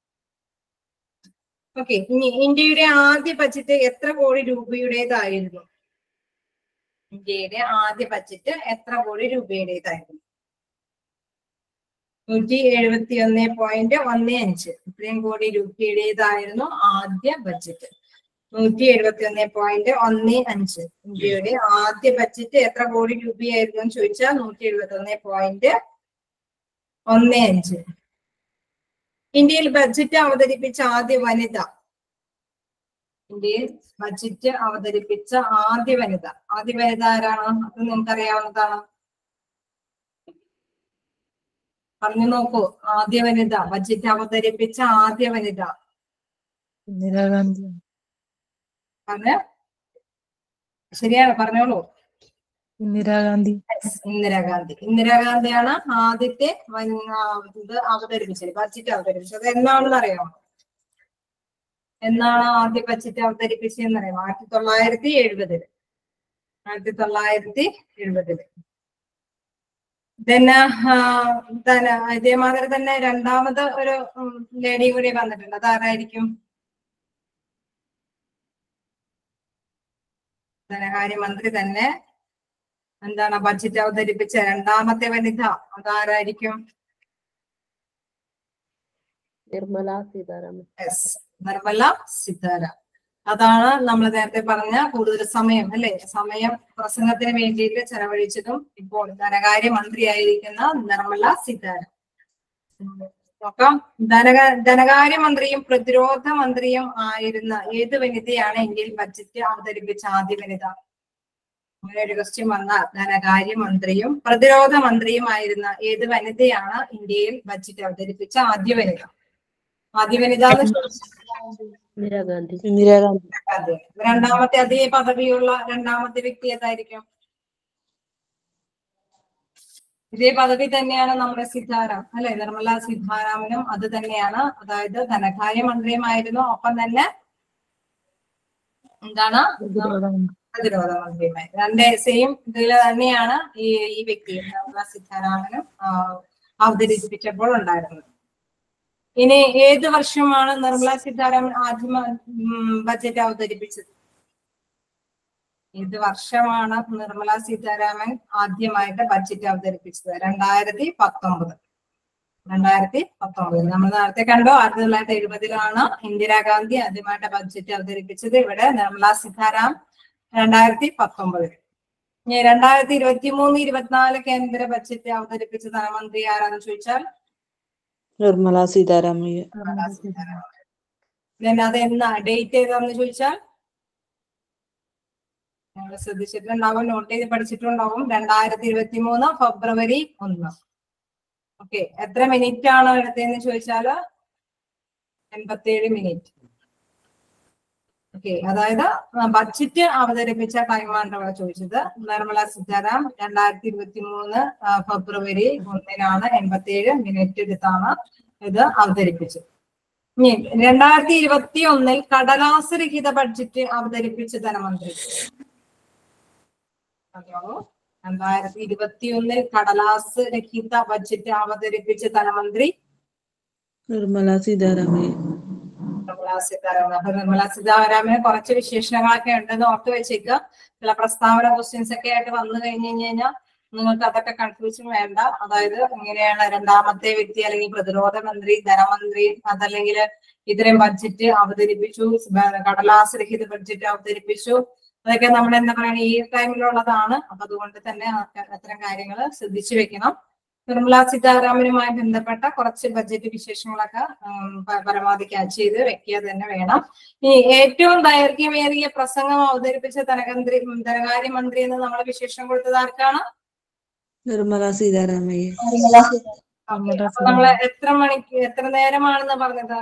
ഓക്കെ ഇനി ഇന്ത്യയുടെ ആദ്യ ബഡ്ജറ്റ് എത്ര കോടി രൂപയുടേതായിരുന്നു ഇന്ത്യയുടെ ആദ്യ ബഡ്ജറ്റ് എത്ര കോടി രൂപയുടേതായിരുന്നു നൂറ്റി എഴുപത്തി ഒന്ന് പോയിന്റ് ഒന്ന് അഞ്ച് ഇത്രയും കോടി രൂപയുടേതായിരുന്നു ആദ്യ ബഡ്ജറ്റ് നൂറ്റി എഴുപത്തി ഒന്ന് പോയിന്റ് ഒന്ന് അഞ്ച് ഇന്ത്യയുടെ ആദ്യ ബഡ്ജറ്റ് എത്ര കോടി രൂപയായിരുന്നു എന്ന് ചോദിച്ചാൽ നൂറ്റി എഴുപത്തി ഒന്ന് പോയിന്റ് ഒന്ന് അഞ്ച് ഇന്ത്യയിൽ ബഡ്ജറ്റ് അവതരിപ്പിച്ച ആദ്യ വനിത ഇന്ത്യയിൽ ബഡ്ജറ്റ് അവതരിപ്പിച്ച ആദ്യ വനിത ആദ്യ വനിത ആരാണ് അത് നിങ്ങൾക്ക് അറിയാവുന്നതാണ് പറഞ്ഞു നോക്കൂ ആദ്യ വനിത ബഡ്ജറ്റ് അവതരിപ്പിച്ച ആദ്യ വനിത ഇന്ദിരാഗാന്ധി പറഞ്ഞ ശരിയാണ് പറഞ്ഞോളൂ ഇന്ദിരാഗാന്ധി Yes, ഇന്ദിരാഗാന്ധി ഇന്ദിരാഗാന്ധിയാണ് ആദ്യത്തെ വൻ- ആ, ഇത് അവതരിപ്പിച്ചത് ബഡ്ജറ്റ് അവതരിപ്പിച്ചത് എന്നാണെന്ന് അറിയാമോ എന്നാണ് ആദ്യ ബഡ്ജറ്റ് അവതരിപ്പിച്ചതെന്ന് അറിയാമോ ആയിരത്തി തൊള്ളായിരത്തി എഴുപതില് ആയിരത്തി തൊള്ളായിരത്തി എഴുപതില് പിന്നെ തന്നെ ഇതേമാതിരി തന്നെ രണ്ടാമത് ഒരു ലേഡി കൂടി വന്നിട്ടുണ്ട് അതാരായിരിക്കും ധനകാര്യമന്ത്രി തന്നെ എന്താണ് ബഡ്ജറ്റ് അവതരിപ്പിച്ച രണ്ടാമത്തെ വനിത അതാരായിരിക്കും നിർമ്മല സീതാരാമൻ എസ് നിർമ്മല സീതാരാം അതാണ് നമ്മൾ നേരത്തെ പറഞ്ഞ കൂടുതൽ സമയം അല്ലെ സമയം പ്രസംഗത്തിന് വേണ്ടിയിട്ട് ചെലവഴിച്ചതും ഇപ്പോൾ ധനകാര്യ മന്ത്രിയായിരിക്കുന്ന നിർമ്മല സീതാരാം നോക്കാം ധനക ധനകാര്യമന്ത്രിയും പ്രതിരോധ മന്ത്രിയും ആയിരുന്ന ഏത് വനിതയാണ് ഇന്ത്യയിൽ ബഡ്ജറ്റ് അവതരിപ്പിച്ച ആദ്യ വനിത അങ്ങനെ ഒരു ക്വസ്റ്റ്യൻ വന്ന ധനകാര്യമന്ത്രിയും പ്രതിരോധ മന്ത്രിയുമായിരുന്ന ഏത് വനിതയാണ് ഇന്ത്യയിൽ ബഡ്ജറ്റ് അവതരിപ്പിച്ച ആദ്യ വനിത ആദ്യ വനിത എന്ന് ചോദിച്ചാൽ ഇന്ദിരാഗാന്ധി ഇന്ദിരാഗാന്ധി അതെ രണ്ടാമത്തെ അതേ പദവിയുള്ള രണ്ടാമത്തെ വ്യക്തി ഏതായിരിക്കും ഇതേ പദവി തന്നെയാണ് നമ്മുടെ സിദ്ധാരാം അല്ലെ നിർമ്മല സീതാരാമനും അത് തന്നെയാണ് അതായത് ധനകാര്യ മന്ത്രിയുമായിരുന്നു ഒപ്പം തന്നെ എന്താണ് പ്രതിരോധ മന്ത്രി. പ്രതിരോധ മന്ത്രിയുമായി രണ്ട് സെയിം ഇതിൽ തന്നെയാണ് ഈ ഈ വ്യക്തി നിർമ്മല സീതാരാമനും ആ, അവതരിപ്പിച്ചപ്പോൾ ഉണ്ടായിരുന്നത് ഇനി ഏത് വർഷമാണ് നിർമ്മല സീതാരാമൻ ആദ്യം ബജറ്റ് അവതരിപ്പിച്ചത് ഏത് വർഷമാണ് നിർമ്മല സീതാരാമൻ ആദ്യമായിട്ട് ബഡ്ജറ്റ് അവതരിപ്പിച്ചത് രണ്ടായിരത്തി പത്തൊമ്പത് രണ്ടായിരത്തി പത്തൊമ്പത് നമ്മൾ നേരത്തെ കണ്ടു ആയിരത്തി തൊള്ളായിരത്തി എഴുപതിലാണ് ഇന്ദിരാഗാന്ധി ആദ്യമായിട്ട് ബഡ്ജറ്റ് അവതരിപ്പിച്ചത് ഇവിടെ നിർമ്മല സീതാരാം രണ്ടായിരത്തി പത്തൊമ്പതിൽ ഇനി രണ്ടായിരത്തി ഇരുപത്തി മൂന്ന് ഇരുപത്തിനാല് കേന്ദ്ര ബഡ്ജറ്റ് അവതരിപ്പിച്ച ധനമന്ത്രി ആരാന്ന് ചോദിച്ചാൽ നിർമ്മല സീതാരാമയ്യ നിർമ്മല സീതാരാമൻ Then അത് എന്നാ ഡേറ്റ് ഏതാന്ന് ചോദിച്ചാൽ നിങ്ങൾ ശ്രദ്ധിച്ചിട്ടുണ്ടാവും നോട്ട് ചെയ്ത് പഠിച്ചിട്ടുണ്ടാവും രണ്ടായിരത്തി ഇരുപത്തി മൂന്ന് ഫെബ്രുവരി ഒന്ന് ഓക്കെ എത്ര മിനിറ്റ് ആണ് എടുത്തതെന്ന് ചോദിച്ചാല് എൺപത്തിയേഴ് മിനിറ്റ് ഓക്കെ അതായത് ബഡ്ജറ്റ് അവതരിപ്പിച്ച ടൈമാണ് ഇവിടെ ചോദിച്ചത് നിർമ്മല സീതാരാം രണ്ടായിരത്തി ഇരുപത്തി മൂന്ന് ഫെബ്രുവരി ഒന്നിനാണ് എൺപത്തിയേഴ് മിനിറ്റ് എടുത്താണ് ഇത് അവതരിപ്പിച്ചത് ഇനി രണ്ടായിരത്തി ഇരുപത്തി ഒന്നിൽ കടലാസ് രഹിത ബഡ്ജറ്റ് അവതരിപ്പിച്ച ധനമന്ത്രി പറഞ്ഞോളൂ രണ്ടായിരത്തി ഇരുപത്തി ഒന്നിൽ കടലാസ് രഹിത ബഡ്ജറ്റ് അവതരിപ്പിച്ച ധനമന്ത്രി നിർമ്മല സീതാരാമയ്യ നിർമ്മല സീതാരാമൻ അപ്പൊ നിർമ്മല സീതാരാമന് കുറച്ച് വിശേഷണങ്ങളൊക്കെ ഉണ്ടെന്ന് ഓർത്ത് വെച്ചേക്കുക ചില പ്രസ്താവന ക്വസ്റ്റ്യൻസ് ഒക്കെ ആയിട്ട് വന്നു കഴിഞ്ഞു കഴിഞ്ഞാൽ നിങ്ങൾക്ക് അതൊക്കെ കൺഫ്യൂഷൻ വേണ്ട അതായത് ഇങ്ങനെയാണ് രണ്ടാമത്തെ വ്യക്തി അല്ലെങ്കിൽ പ്രതിരോധ മന്ത്രി ധനമന്ത്രി അതല്ലെങ്കിൽ ഇത്രയും ബഡ്ജറ്റ് അവതരിപ്പിച്ചു കടലാസ് രഹിത ബഡ്ജറ്റ് അവതരിപ്പിച്ചു അതൊക്കെ നമ്മൾ എന്താ പറയുക ഈ ടൈമിലുള്ളതാണ് അപ്പൊ അതുകൊണ്ട് തന്നെ അത്ത- അത്തരം കാര്യങ്ങൾ ശ്രദ്ധിച്ചു വെക്കണം നിർമ്മല സീതാരാമനുമായി ബന്ധപ്പെട്ട കുറച്ച് ബഡ്ജറ്റ് വിശേഷങ്ങളൊക്കെ ഉം, പ- പരമാവധി ക്യാച്ച് ചെയ്ത് വെക്കുക തന്നെ വേണം ഈ ഏറ്റവും ദൈർഘ്യമേറിയ പ്രസംഗം അവതരിപ്പിച്ച ധനകന്ത്രി ഉം, ധനകാര്യമന്ത്രി എന്ന് നമ്മൾ വിശേഷം കൊടുത്തത് ആർക്കാണ് നിർമ്മല സീതാരാമയ്യ അപ്പൊ നമ്മള് എത്ര മണിക്ക് എത്ര നേരമാണെന്ന് പറഞ്ഞത്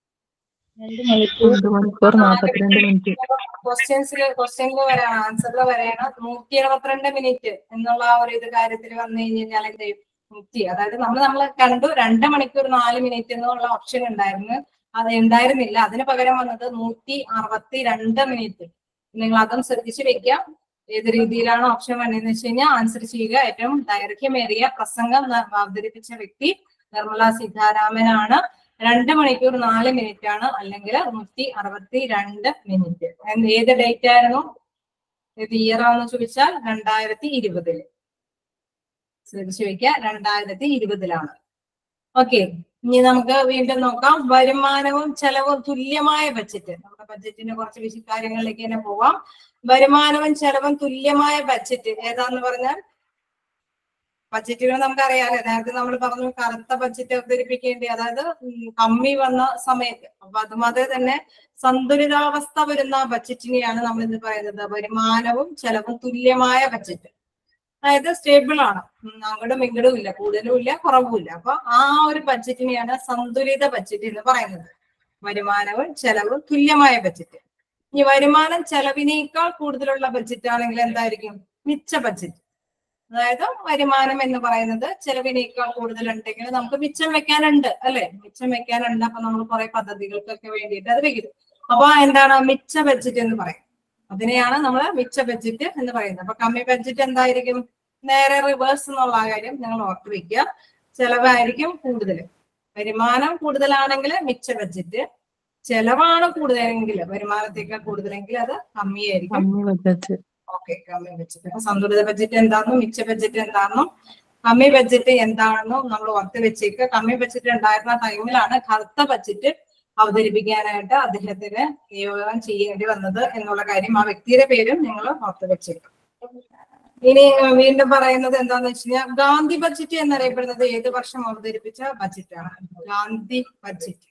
രണ്ട് മണിക്കൂർ നാൽപ്പത്തിരണ്ട് മിനിറ്റ് ക്വസ്റ്റ്യൻസിൽ ക്വസ്റ്റ്യനിൽ വരാണ് ആൻസറിൽ വരെയാണ് നൂറ്റി എഴുപത്തിരണ്ട് മിനിറ്റ് എന്നുള്ള ആ ഒരു ഇത് കാര്യത്തിൽ വന്നു കഴിഞ്ഞാൽ എന്ത് ചെയ്യും നൂറ്റി അതായത് നമ്മൾ നമ്മൾ കണ്ടു രണ്ട് മണിക്കൂർ നാല് മിനിറ്റ് എന്നുള്ള ഓപ്ഷൻ ഉണ്ടായിരുന്നു അത് ഉണ്ടായിരുന്നില്ല അതിന് പകരം വന്നത് നൂറ്റി അറുപത്തി രണ്ട് മിനിറ്റ് നിങ്ങൾ അതും ശ്രദ്ധിച്ചു വെക്കുക ഏത് രീതിയിലാണ് ഓപ്ഷൻ വന്നതെന്ന് വെച്ച് കഴിഞ്ഞാൽ ആൻസർ ചെയ്യുക ഏറ്റവും ദൈർഘ്യമേറിയ പ്രസംഗം ന- അവതരിപ്പിച്ച വ്യക്തി നിർമ്മല സീതാരാമനാണ് രണ്ട് മണിക്കൂർ നാല് മിനിറ്റ് ആണ് അല്ലെങ്കിൽ നൂറ്റി അറുപത്തി രണ്ട് മിനിറ്റ് എന്ത് ഏത് ഡേറ്റ് ആയിരുന്നു ഏത് ഇയർ ആണെന്ന് ചോദിച്ചാൽ രണ്ടായിരത്തി ഇരുപതില് ശ്രദ്ധിച്ചു വെക്കുക രണ്ടായിരത്തി ഇരുപതിലാണ് ഓക്കെ ഇനി നമുക്ക് വീണ്ടും നോക്കാം വരുമാനവും ചെലവും തുല്യമായ ബഡ്ജറ്റ് നമ്മുടെ ബഡ്ജറ്റിന്റെ കുറച്ച് വിശ കാര്യങ്ങളിലേക്ക് തന്നെ പോവാം വരുമാനവും ചെലവും തുല്യമായ ബഡ്ജറ്റ് ഏതാന്ന് പറഞ്ഞാൽ ബഡ്ജറ്റുകൾ നമുക്കറിയാലോ നേരത്തെ നമ്മൾ പറഞ്ഞു കറുത്ത ബഡ്ജറ്റ് അവതരിപ്പിക്കേണ്ടി അതായത് ഉം കമ്മി വന്ന സമയത്ത് അപ്പൊ അതുമാതിരി തന്നെ സന്തുലിതാവസ്ഥ വരുന്ന ബഡ്ജറ്റിനെയാണ് നമ്മൾ ഇന്ന് പറയുന്നത് വരുമാനവും ചെലവും തുല്യമായ ബഡ്ജറ്റ് അതായത് സ്റ്റേബിൾ ആണ് ഉം അങ്ങോട്ടും ഇങ്ങോട്ടും ഇല്ല കൂടുതലും ഇല്ല കുറവും ഇല്ല അപ്പൊ ആ ഒരു ബഡ്ജറ്റിനെയാണ് സന്തുലിത ബഡ്ജറ്റ് എന്ന് പറയുന്നത് വരുമാനവും ചെലവും തുല്യമായ ബഡ്ജറ്റ് ഇനി വരുമാനം ചെലവിനേക്കാൾ കൂടുതലുള്ള ബഡ്ജറ്റ് ആണെങ്കിൽ എന്തായിരിക്കും മിച്ച ബഡ്ജറ്റ് അതായത് വരുമാനം എന്ന് പറയുന്നത് ചെലവിനേക്കാൾ കൂടുതൽ ഉണ്ടെങ്കിൽ നമുക്ക് മിച്ചം വെക്കാനുണ്ട് അല്ലെ മിച്ചം വെക്കാനുണ്ട് അപ്പൊ നമ്മൾ കുറെ പദ്ധതികൾക്കൊക്കെ വേണ്ടിയിട്ട് അത് വെക്കും അപ്പൊ എന്താണ് മിച്ച ബഡ്ജറ്റ് എന്ന് പറയും അതിനെയാണ് നമ്മൾ മിച്ച ബഡ്ജറ്റ് എന്ന് പറയുന്നത് അപ്പൊ കമ്മി ബഡ്ജറ്റ് എന്തായിരിക്കും നേരെ റിവേഴ്സ് എന്നുള്ള ആ കാര്യം നിങ്ങൾ ഓർത്ത് വെക്കുക ചെലവായിരിക്കും കൂടുതൽ വരുമാനം കൂടുതലാണെങ്കിൽ മിച്ച ബഡ്ജറ്റ് ചെലവാണ് കൂടുതലെങ്കിൽ വരുമാനത്തേക്കാൾ കൂടുതലെങ്കിൽ അത് കമ്മിയായിരിക്കും കമ്മി ബഡ്ജറ്റ് ഓക്കെ കമ്മി ബഡ്ജറ്റ് അപ്പൊ സന്തുലിത ബഡ്ജറ്റ് എന്താണെന്നും മിച്ച ബഡ്ജറ്റ് എന്താണെന്നും കമ്മി ബഡ്ജറ്റ് എന്താണെന്നും നമ്മൾ ഓർത്ത് വെച്ചേക്ക് കമ്മി ബഡ്ജറ്റ് ഉണ്ടായിരുന്ന ടൈമിലാണ് കറുത്ത ബഡ്ജറ്റ് അവതരിപ്പിക്കാനായിട്ട് അദ്ദേഹത്തിന് നിയോഗം ചെയ്യേണ്ടി വന്നത് എന്നുള്ള കാര്യം ആ വ്യക്തിയുടെ പേരും നിങ്ങൾ ഓർത്ത് വെച്ചേക്കും ഇനി ഏഹ്, വീണ്ടും പറയുന്നത് എന്താന്ന് വെച്ച് കഴിഞ്ഞാൽ ഗാന്ധി ബഡ്ജറ്റ് എന്നറിയപ്പെടുന്നത് ഏത് വർഷം അവതരിപ്പിച്ച ബഡ്ജറ്റാണ് ഗാന്ധി ബഡ്ജറ്റ്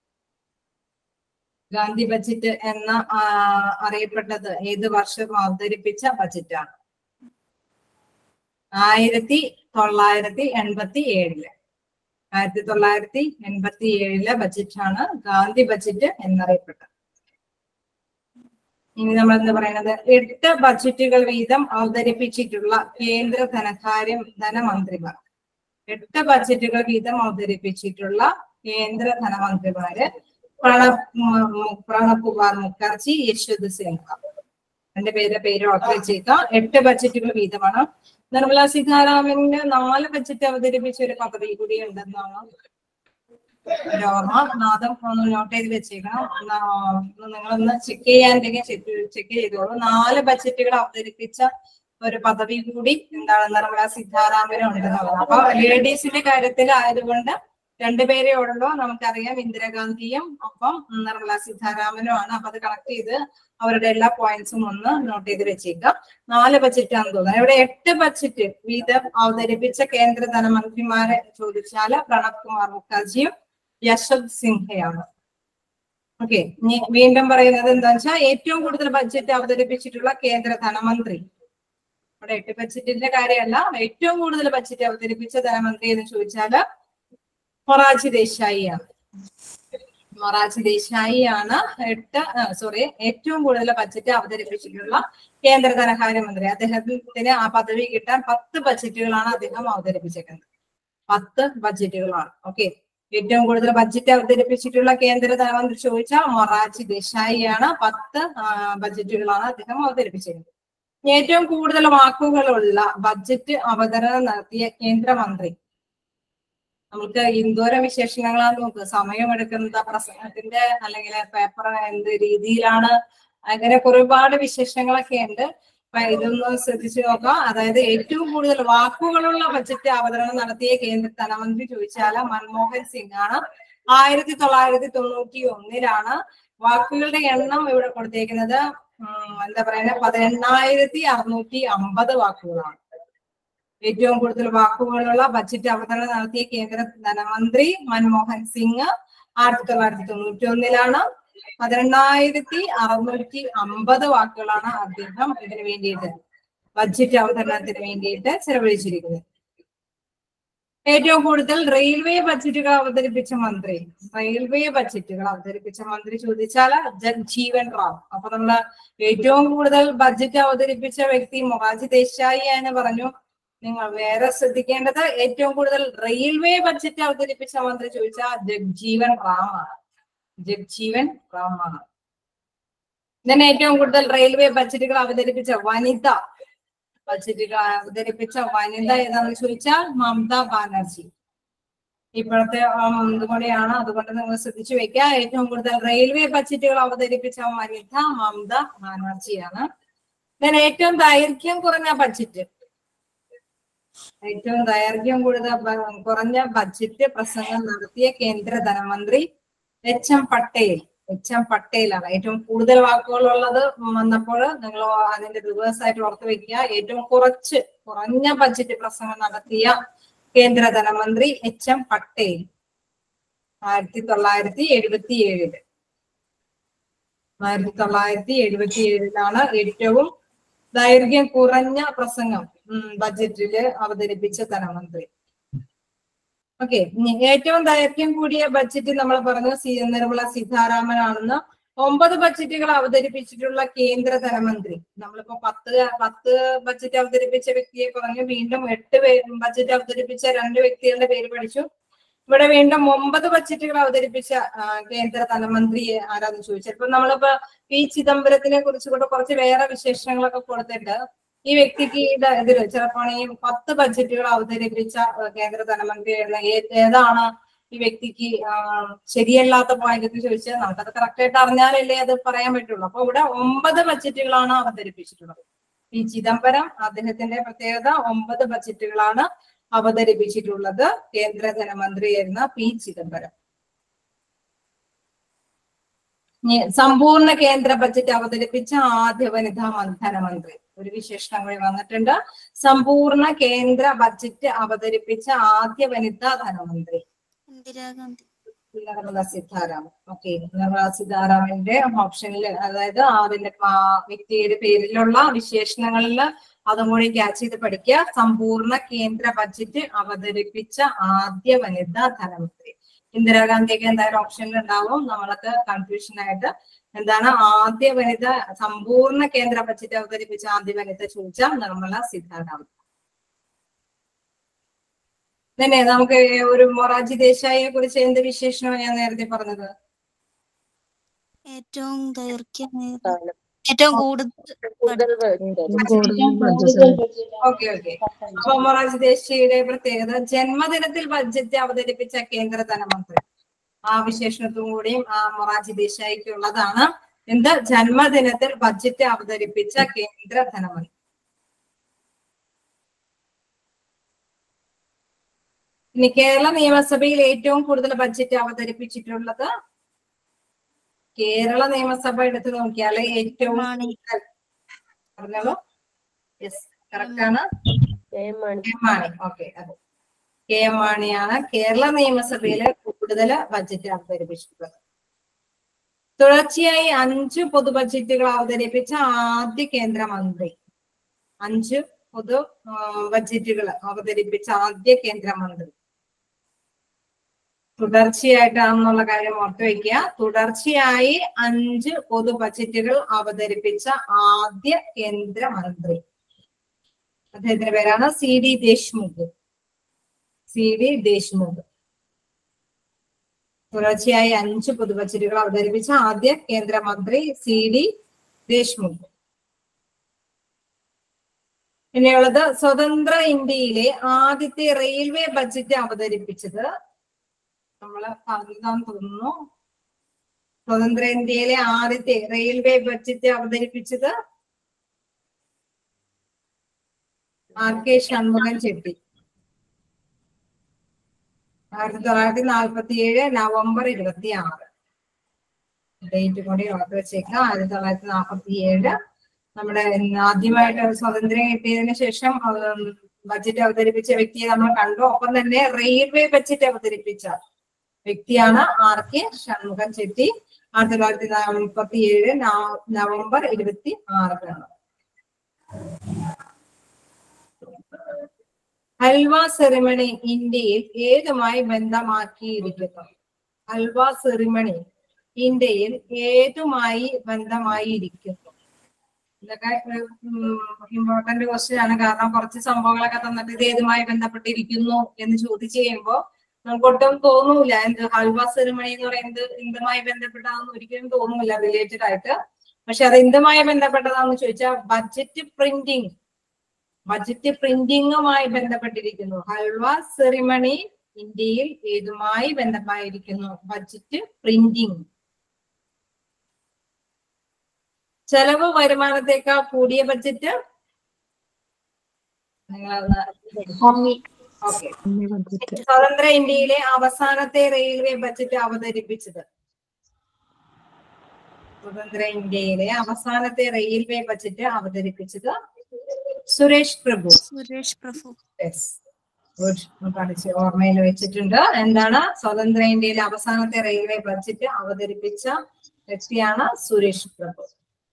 ഗാന്ധി ബഡ്ജറ്റ് എന്ന ആ, അറിയപ്പെട്ടത് ഏത് വർഷം അവതരിപ്പിച്ച ബഡ്ജറ്റാണ് ആയിരത്തി തൊള്ളായിരത്തി എൺപത്തി ഏഴില് ആയിരത്തി തൊള്ളായിരത്തി എൺപത്തി ഏഴിലെ ബഡ്ജറ്റാണ് ഗാന്ധി ബഡ്ജറ്റ് എന്നറിയപ്പെട്ടത് ഇനി നമ്മൾ എന്താ പറയുന്നത് എട്ട് ബഡ്ജറ്റുകൾ വീതം അവതരിപ്പിച്ചിട്ടുള്ള കേന്ദ്ര ധനകാര്യ ധനമന്ത്രിമാർ എട്ട് ബഡ്ജറ്റുകൾ വീതം അവതരിപ്പിച്ചിട്ടുള്ള കേന്ദ്ര ധനമന്ത്രിമാര് പ്രണബ് മു- മു- പ്രണബ് കുമാർ മുഖർജി യശ്വന്ത് സിൻഹ എന്റെ പേര് പേര് ഓർത്ത് വെച്ചേക്കാം എട്ട് ബഡ്ജറ്റുകൾ വീതമാണ് നിർമ്മല സീതാരാമന് നാല് ബഡ്ജറ്റ് അവതരിപ്പിച്ച ഒരു പദ്ധതി കൂടി ഉണ്ടെന്നാണ് ഒരു ഓർമ്മ നാദം ഒന്ന് നോട്ട് ചെയ്ത് വെച്ചേക്കണം എന്നാ, ഒന്ന് നിങ്ങളൊന്ന് ചെക്ക് ചെയ്യാണ്ടെങ്കിൽ ചെക്ക് ചെയ്തോളൂ നാല് ബഡ്ജറ്റുകൾ അവതരിപ്പിച്ച ഒരു പദവി കൂടി എന്താണ് നിർമ്മല സീതാരാമന് ഉണ്ടെന്നുള്ളത് അപ്പൊ ലേഡീസിന്റെ കാര്യത്തിൽ ആയതുകൊണ്ട് രണ്ടുപേരേ ഉള്ളൂ നമുക്കറിയാം ഇന്ദിരാഗാന്ധിയും ഒപ്പം നിർമ്മല സീതാരാമനും ആണ് അപ്പൊ അത് കണക്ട് ചെയ്ത് അവരുടെ എല്ലാ പോയിന്റ്സും ഒന്ന് നോട്ട് ചെയ്ത് വെച്ചേക്കാം നാല് ബഡ്ജറ്റ് ആണെന്ന് തോന്നുന്നു ഇവിടെ എട്ട് ബഡ്ജറ്റ് വീതം അവതരിപ്പിച്ച കേന്ദ്ര ധനമന്ത്രിമാരെ ചോദിച്ചാല് പ്രണബ് കുമാർ മുഖർജിയും യശ്വന്ത് സിൻഹയാണ് ഓക്കെ ഇനി വീണ്ടും പറയുന്നത് എന്താണെന്ന് വെച്ചാൽ ഏറ്റവും കൂടുതൽ ബഡ്ജറ്റ് അവതരിപ്പിച്ചിട്ടുള്ള കേന്ദ്ര ധനമന്ത്രി ഇവിടെ എട്ട് ബഡ്ജറ്റിന്റെ കാര്യമല്ല ഏറ്റവും കൂടുതൽ ബഡ്ജറ്റ് അവതരിപ്പിച്ച ധനമന്ത്രി എന്ന് ചോദിച്ചാല് മൊറാജി ദേശായി ആണ് മൊറാജി ദേശായി ആണ് എട്ട് സോറി ഏറ്റവും കൂടുതൽ ബഡ്ജറ്റ് അവതരിപ്പിച്ചിട്ടുള്ള കേന്ദ്ര ധനകാര്യമന്ത്രി അദ്ദേഹത്തിന് ആ പദവി കിട്ടാൻ പത്ത് ബഡ്ജറ്റുകളാണ് അദ്ദേഹം അവതരിപ്പിച്ചേക്കുന്നത് പത്ത് ബഡ്ജറ്റുകളാണ് ഓക്കെ ഏറ്റവും കൂടുതൽ ബഡ്ജറ്റ് അവതരിപ്പിച്ചിട്ടുള്ള കേന്ദ്ര ധനമന്ത്രി ചോദിച്ചാൽ മൊറാജി ദേശായി ആണ് പത്ത് ആ, ബഡ്ജറ്റുകളാണ് അദ്ദേഹം അവതരിപ്പിച്ചത് ഏറ്റവും കൂടുതൽ വാക്കുകളുള്ള ബഡ്ജറ്റ് അവതരണം നടത്തിയ കേന്ദ്രമന്ത്രി നമുക്ക് എന്തോരം വിശേഷണങ്ങളാന്ന് നോക്കുക സമയമെടുക്കുന്നത് പ്രസംഗത്തിന്റെ അല്ലെങ്കിൽ പേപ്പർ എന്ത് രീതിയിലാണ് അങ്ങനെ ഒരുപാട് വിശേഷങ്ങളൊക്കെ ഉണ്ട് അപ്പൊ ഇതൊന്ന് ശ്രദ്ധിച്ചു നോക്കാം അതായത് ഏറ്റവും കൂടുതൽ വാക്കുകളുള്ള ബജറ്റ് അവതരണം നടത്തിയ കേന്ദ്ര ധനമന്ത്രി ചോദിച്ചാൽ മൻമോഹൻ സിംഗ് ആണ് ആയിരത്തി തൊള്ളായിരത്തി തൊണ്ണൂറ്റി ഒന്നിലാണ് വാക്കുകളുടെ എണ്ണം ഇവിടെ കൊടുത്തേക്കുന്നത് ഉം, എന്താ പറയുക പതിനെണ്ണായിരത്തി അറുന്നൂറ്റി അമ്പത് വാക്കുകളാണ് ഏറ്റവും കൂടുതൽ വാക്കുകളുള്ള ബജറ്റ് അവതരണം നടത്തിയ കേന്ദ്ര ധനമന്ത്രി മൻമോഹൻ സിംഗ് ആയിരത്തി തൊള്ളായിരത്തി തൊണ്ണൂറ്റി ഒന്നിലാണ് പതിനെണ്ണായിരത്തി അറുന്നൂറ്റി അമ്പത് വാക്കുകളാണ് അദ്ദേഹം ഇതിനു വേണ്ടിയിട്ട് ബഡ്ജറ്റ് അവതരണത്തിന് വേണ്ടിയിട്ട് ചെലവഴിച്ചിരിക്കുന്നത് ഏറ്റവും കൂടുതൽ റെയിൽവേ ബഡ്ജറ്റുകൾ അവതരിപ്പിച്ച മന്ത്രി റെയിൽവേ ബഡ്ജറ്റുകൾ അവതരിപ്പിച്ച മന്ത്രി ചോദിച്ചാൽ ജഗ്ജീവൻ റാം അപ്പൊ നമ്മള് ഏറ്റവും കൂടുതൽ ബഡ്ജറ്റ് അവതരിപ്പിച്ച വ്യക്തി മൊറാജി ദേശായി എന്ന് പറഞ്ഞു നിങ്ങൾ വേറെ ശ്രദ്ധിക്കേണ്ടത് ഏറ്റവും കൂടുതൽ റെയിൽവേ ബഡ്ജറ്റ് അവതരിപ്പിച്ച മന്ത്രി ചോദിച്ചാൽ ജഗ്ജീവൻ റാം ആണ് ജഗ്ജീവൻ റാം ആണ് ഇതിന് ഏറ്റവും കൂടുതൽ റെയിൽവേ ബഡ്ജറ്റുകൾ അവതരിപ്പിച്ച വനിത ബഡ്ജറ്റുകൾ അവതരിപ്പിച്ച വനിത ഏതാണെന്ന് ചോദിച്ചാൽ മമത ബാനർജി ഇപ്പോഴത്തെ ആം, ഇതുകൂടെയാണ് അതുകൊണ്ട് നിങ്ങൾ ശ്രദ്ധിച്ചു വെക്കുക ഏറ്റവും കൂടുതൽ റെയിൽവേ ബഡ്ജറ്റുകൾ അവതരിപ്പിച്ച വനിത മമത ബാനർജിയാണ് then ഏറ്റവും ദൈർഘ്യം കുറഞ്ഞ ബഡ്ജറ്റ് ഏറ്റവും ദൈർഘ്യം കൂടുതൽ ബ- കുറഞ്ഞ ബഡ്ജറ്റ് പ്രസംഗം നടത്തിയ കേന്ദ്ര ധനമന്ത്രി H M Patel H M പട്ടേലാണ് ഏറ്റവും കൂടുതൽ വാക്കുകളുള്ളത് വന്നപ്പോൾ നിങ്ങൾ അതിന്റെ റിവേഴ്സ് ആയിട്ട് ഓർത്ത് വെക്കുക ഏറ്റവും കുറച്ച് കുറഞ്ഞ ബഡ്ജറ്റ് പ്രസംഗം നടത്തിയ കേന്ദ്ര ധനമന്ത്രി എച്ച് എം പട്ടേൽ ആയിരത്തി തൊള്ളായിരത്തി എഴുപത്തി ഏഴില് ആയിരത്തി തൊള്ളായിരത്തി എഴുപത്തി ഏഴിലാണ് ഏറ്റവും ദൈർഘ്യം കുറഞ്ഞ പ്രസംഗം ഉം, ബഡ്ജറ്റില് അവതരിപ്പിച്ച ധനമന്ത്രി ഓക്കെ ഏറ്റവും ദൈർഘ്യം കൂടിയ ബഡ്ജറ്റ് നമ്മൾ പറഞ്ഞു സി നിർമ്മല സീതാരാമനാണെന്ന് ഒമ്പത് ബഡ്ജറ്റുകൾ അവതരിപ്പിച്ചിട്ടുള്ള കേന്ദ്ര ധനമന്ത്രി നമ്മളിപ്പോ പത്ത് പത്ത് ബഡ്ജറ്റ് അവതരിപ്പിച്ച വ്യക്തിയെ പറഞ്ഞു വീണ്ടും എട്ട് പേര് ബഡ്ജറ്റ് അവതരിപ്പിച്ച രണ്ട് വ്യക്തികളുടെ പേര് പഠിച്ചു ഇവിടെ വീണ്ടും ഒമ്പത് ബഡ്ജറ്റുകൾ അവതരിപ്പിച്ച ആ, കേന്ദ്ര ധനമന്ത്രി ആരാന്ന് ചോദിച്ചത് ഇപ്പൊ നമ്മളിപ്പോ പി ചിദംബരത്തിനെ കുറിച്ച് കൂടെ കുറച്ച് വേറെ വിശേഷണങ്ങളൊക്കെ കൊടുത്തിട്ട് ഈ വ്യക്തിക്ക് ഇത് ഇതിൽ ചിലപ്പോൾ ഈ പത്ത് ബഡ്ജറ്റുകൾ അവതരിപ്പിച്ച ആ, കേന്ദ്ര ധനമന്ത്രി ഏ- ഏതാണ് ഈ വ്യക്തിക്ക് ആ, ശരിയല്ലാത്ത പോയിന്റ് എന്ന് ചോദിച്ചാൽ നമുക്കത് കറക്റ്റ് ആയിട്ട് അറിഞ്ഞാലല്ലേ അത് പറയാൻ പറ്റുള്ളൂ അപ്പൊ ഇവിടെ ഒമ്പത് ബഡ്ജറ്റുകളാണ് അവതരിപ്പിച്ചിട്ടുള്ളത് പി ചിദംബരം അദ്ദേഹത്തിന്റെ പ്രത്യേകത ഒമ്പത് ബജറ്റുകളാണ് അവതരിപ്പിച്ചിട്ടുള്ളത് കേന്ദ്ര ധനമന്ത്രിയായിരുന്ന പി ചിദംബരം ഇനി സമ്പൂർണ്ണ കേന്ദ്ര ബജറ്റ് അവതരിപ്പിച്ച ആദ്യ വനിതാ മ- ധനമന്ത്രി ഒരു വിശേഷണം കൂടി വന്നിട്ടുണ്ട് സമ്പൂർണ്ണ കേന്ദ്ര ബജറ്റ് അവതരിപ്പിച്ച ആദ്യ വനിതാ ധനമന്ത്രി ഇന്ദിരാഗാന്ധി നിർമ്മല സീതാരാമൻ ഓക്കെ നിർമ്മല സീതാരാമന്റെ ഓപ്ഷനിൽ അതായത് അതിന്റെ ആ വ്യക്തിയുടെ പേരിലുള്ള വിശേഷണങ്ങളിൽ അതും കൂടി ക്യാച്ച് ചെയ്ത് പഠിക്കുക സമ്പൂർണ്ണ കേന്ദ്ര ബജറ്റ് അവതരിപ്പിച്ച ആദ്യ വനിതാ ധനമന്ത്രി ഇന്ദിരാഗാന്ധിയൊക്കെ എന്തായാലും ഓപ്ഷനിൽ ഉണ്ടാവും നമ്മളൊക്കെ കൺഫ്യൂഷൻ ആയിട്ട് എന്താണ് ആദ്യ വനിത സമ്പൂർണ്ണ കേന്ദ്ര ബജറ്റ് അവതരിപ്പിച്ച ആദ്യ വനിത ചോദിച്ചാൽ നിർമ്മല സീതാരാമൻ തന്നെ നമുക്ക് ഒരു മൊറാജി ദേശായിയെ കുറിച്ച് എന്ത് വിശേഷണമാണ് ഞാൻ നേരത്തെ പറഞ്ഞത് ഏറ്റവും ദൈർഘ്യമേറിയ കാലം ഏറ്റവും കൂടുതൽ കൂടുതൽ ബജറ്റ് കൂടുതൽ ബഡ്ജറ്റ് ഓക്കെ ഓക്കെ അപ്പൊ മൊറാജി ദേശിയുടെ പ്രത്യേകത ജന്മദിനത്തിൽ ബഡ്ജറ്റ് അവതരിപ്പിച്ച കേന്ദ്ര ധനമന്ത്രി ആ വിശേഷണത്തും കൂടിയും ആ മൊറാജി ദേശായിക്ക് ഉള്ളതാണ് എന്ത് ജന്മദിനത്തിൽ ബഡ്ജറ്റ് അവതരിപ്പിച്ച കേന്ദ്ര ധനമന്ത്രി ഇനി കേരള നിയമസഭയിൽ ഏറ്റവും കൂടുതൽ ബഡ്ജറ്റ് അവതരിപ്പിച്ചിട്ടുള്ളത് കേരള നിയമസഭ എടുത്തു നോക്കിയാൽ ഏറ്റവും മാണി. കൂടുതൽ പറഞ്ഞോളൂ യെസ് കറക്റ്റ് ആണ് K M Mani K M Mani okay അതെ കെ എം മാണിയാണ് കേരള നിയമസഭയിലെ കൂടുതൽ ബജറ്റ് അവതരിപ്പിച്ചിട്ടുള്ളത് തുടർച്ചയായി അഞ്ച് പൊതു ബജറ്റുകൾ അവതരിപ്പിച്ച ആദ്യ കേന്ദ്രമന്ത്രി അഞ്ച് പൊതു ആ, ബജറ്റുകൾ അവതരിപ്പിച്ച ആദ്യ കേന്ദ്രമന്ത്രി തുടർച്ചയായിട്ടാണെന്നുള്ള കാര്യം ഓർത്തു വയ്ക്കുക തുടർച്ചയായി അഞ്ച് പൊതു ബജറ്റുകൾ അവതരിപ്പിച്ച ആദ്യ കേന്ദ്രമന്ത്രി അദ്ദേഹത്തിന്റെ പേരാണ് C D Deshmukh C D Deshmukh തുടർച്ചയായി അഞ്ച് പൊതുബജറ്റുകൾ അവതരിപ്പിച്ച ആദ്യ കേന്ദ്രമന്ത്രി സി ഡി ദേശ്മുഖ് പിന്നെയുള്ളത് സ്വതന്ത്ര ഇന്ത്യയിലെ ആദ്യത്തെ റെയിൽവേ ബജറ്റ് അവതരിപ്പിച്ചത് നമ്മള് പറഞ്ഞതാന്ന് തോന്നുന്നു സ്വതന്ത്ര ഇന്ത്യയിലെ ആദ്യത്തെ റെയിൽവേ ബഡ്ജറ്റ് അവതരിപ്പിച്ചത് ആർ കെ ഷൺമുഖൻ ചെട്ടി ആയിരത്തി തൊള്ളായിരത്തി നാൽപ്പത്തി ഏഴ് നവംബർ ഇരുപത്തി ആറ് ഡേറ്റ് കൂടി ഓർത്ത് വെച്ചേക്കാം ആയിരത്തി തൊള്ളായിരത്തി നാൽപ്പത്തി ഏഴ് നമ്മുടെ ആദ്യമായിട്ട് സ്വാതന്ത്ര്യം കിട്ടിയതിന് ശേഷം ബഡ്ജറ്റ് അവതരിപ്പിച്ച വ്യക്തിയെ നമ്മൾ കണ്ടു ഒപ്പം തന്നെ റെയിൽവേ ബഡ്ജറ്റ് അവതരിപ്പിച്ച വ്യക്തിയാണ് ആർ കെ ഷൺമുഖൻ ചെട്ടി ആയിരത്തി തൊള്ളായിരത്തി നാൽപ്പത്തി ഏഴ് നവംബർ ഇരുപത്തി ആറിനാണ് ഹൽവ സെറിമണി ഇന്ത്യയിൽ ഏതുമായി ബന്ധമാക്കിയിരിക്കുന്നു ഹൽവ സെറിമണി ഇന്ത്യയിൽ ഏതുമായി ബന്ധമായിരിക്കുന്നു ഇതൊക്കെ ഇമ്പോർട്ടന്റ് ക്വസ്റ്റ്യൻ ആണ് കാരണം കുറച്ച് സംഭവങ്ങളൊക്കെ തന്നിട്ട് ഇത് ഏതുമായി ബന്ധപ്പെട്ടിരിക്കുന്നു എന്ന് ചോദിച്ചു കഴിയുമ്പോൾ നമുക്ക് ഒട്ടും തോന്നൂല എന്ത് ഹൽവ സെറിമണി എന്ന് പറയുന്നത് എന്തുമായി ബന്ധപ്പെട്ടതാണെന്ന് ഒരിക്കലും തോന്നൂല റിലേറ്റഡ് ആയിട്ട് പക്ഷെ അത് എന്തുമായി ബന്ധപ്പെട്ടതാണെന്ന് ചോദിച്ചാൽ ബഡ്ജറ്റ് പ്രിന്റിംഗ് ബജറ്റ് പ്രിന്റിങ്ങുമായി ബന്ധപ്പെട്ടിരിക്കുന്നു ഹൽവ സെറിമണി ഇന്ത്യയിൽ ഏതുമായി ബന്ധമായിരിക്കുന്നു ബജറ്റ് പ്രിന്റിംഗ് ചെലവ് വരുമാനത്തേക്കാൾ കൂടിയ ബജറ്റ് ഓക്കെ ബഡ്ജറ്റ് സ്വതന്ത്ര ഇന്ത്യയിലെ അവസാനത്തെ റെയിൽവേ ബജറ്റ് അവതരിപ്പിച്ചത് സ്വതന്ത്ര ഇന്ത്യയിലെ അവസാനത്തെ റെയിൽവേ ബജറ്റ് അവതരിപ്പിച്ചത് സുരേഷ് പ്രഭു സുരേഷ് പ്രഭു യെസ് ഗുഡ് പഠിച്ച് ഓർമ്മയിൽ വെച്ചിട്ടുണ്ട് എന്താണ് സ്വതന്ത്ര ഇന്ത്യയിലെ അവസാനത്തെ റെയിൽവേ ബഡ്ജറ്റ് അവതരിപ്പിച്ച വ്യക്തിയാണ് സുരേഷ് പ്രഭു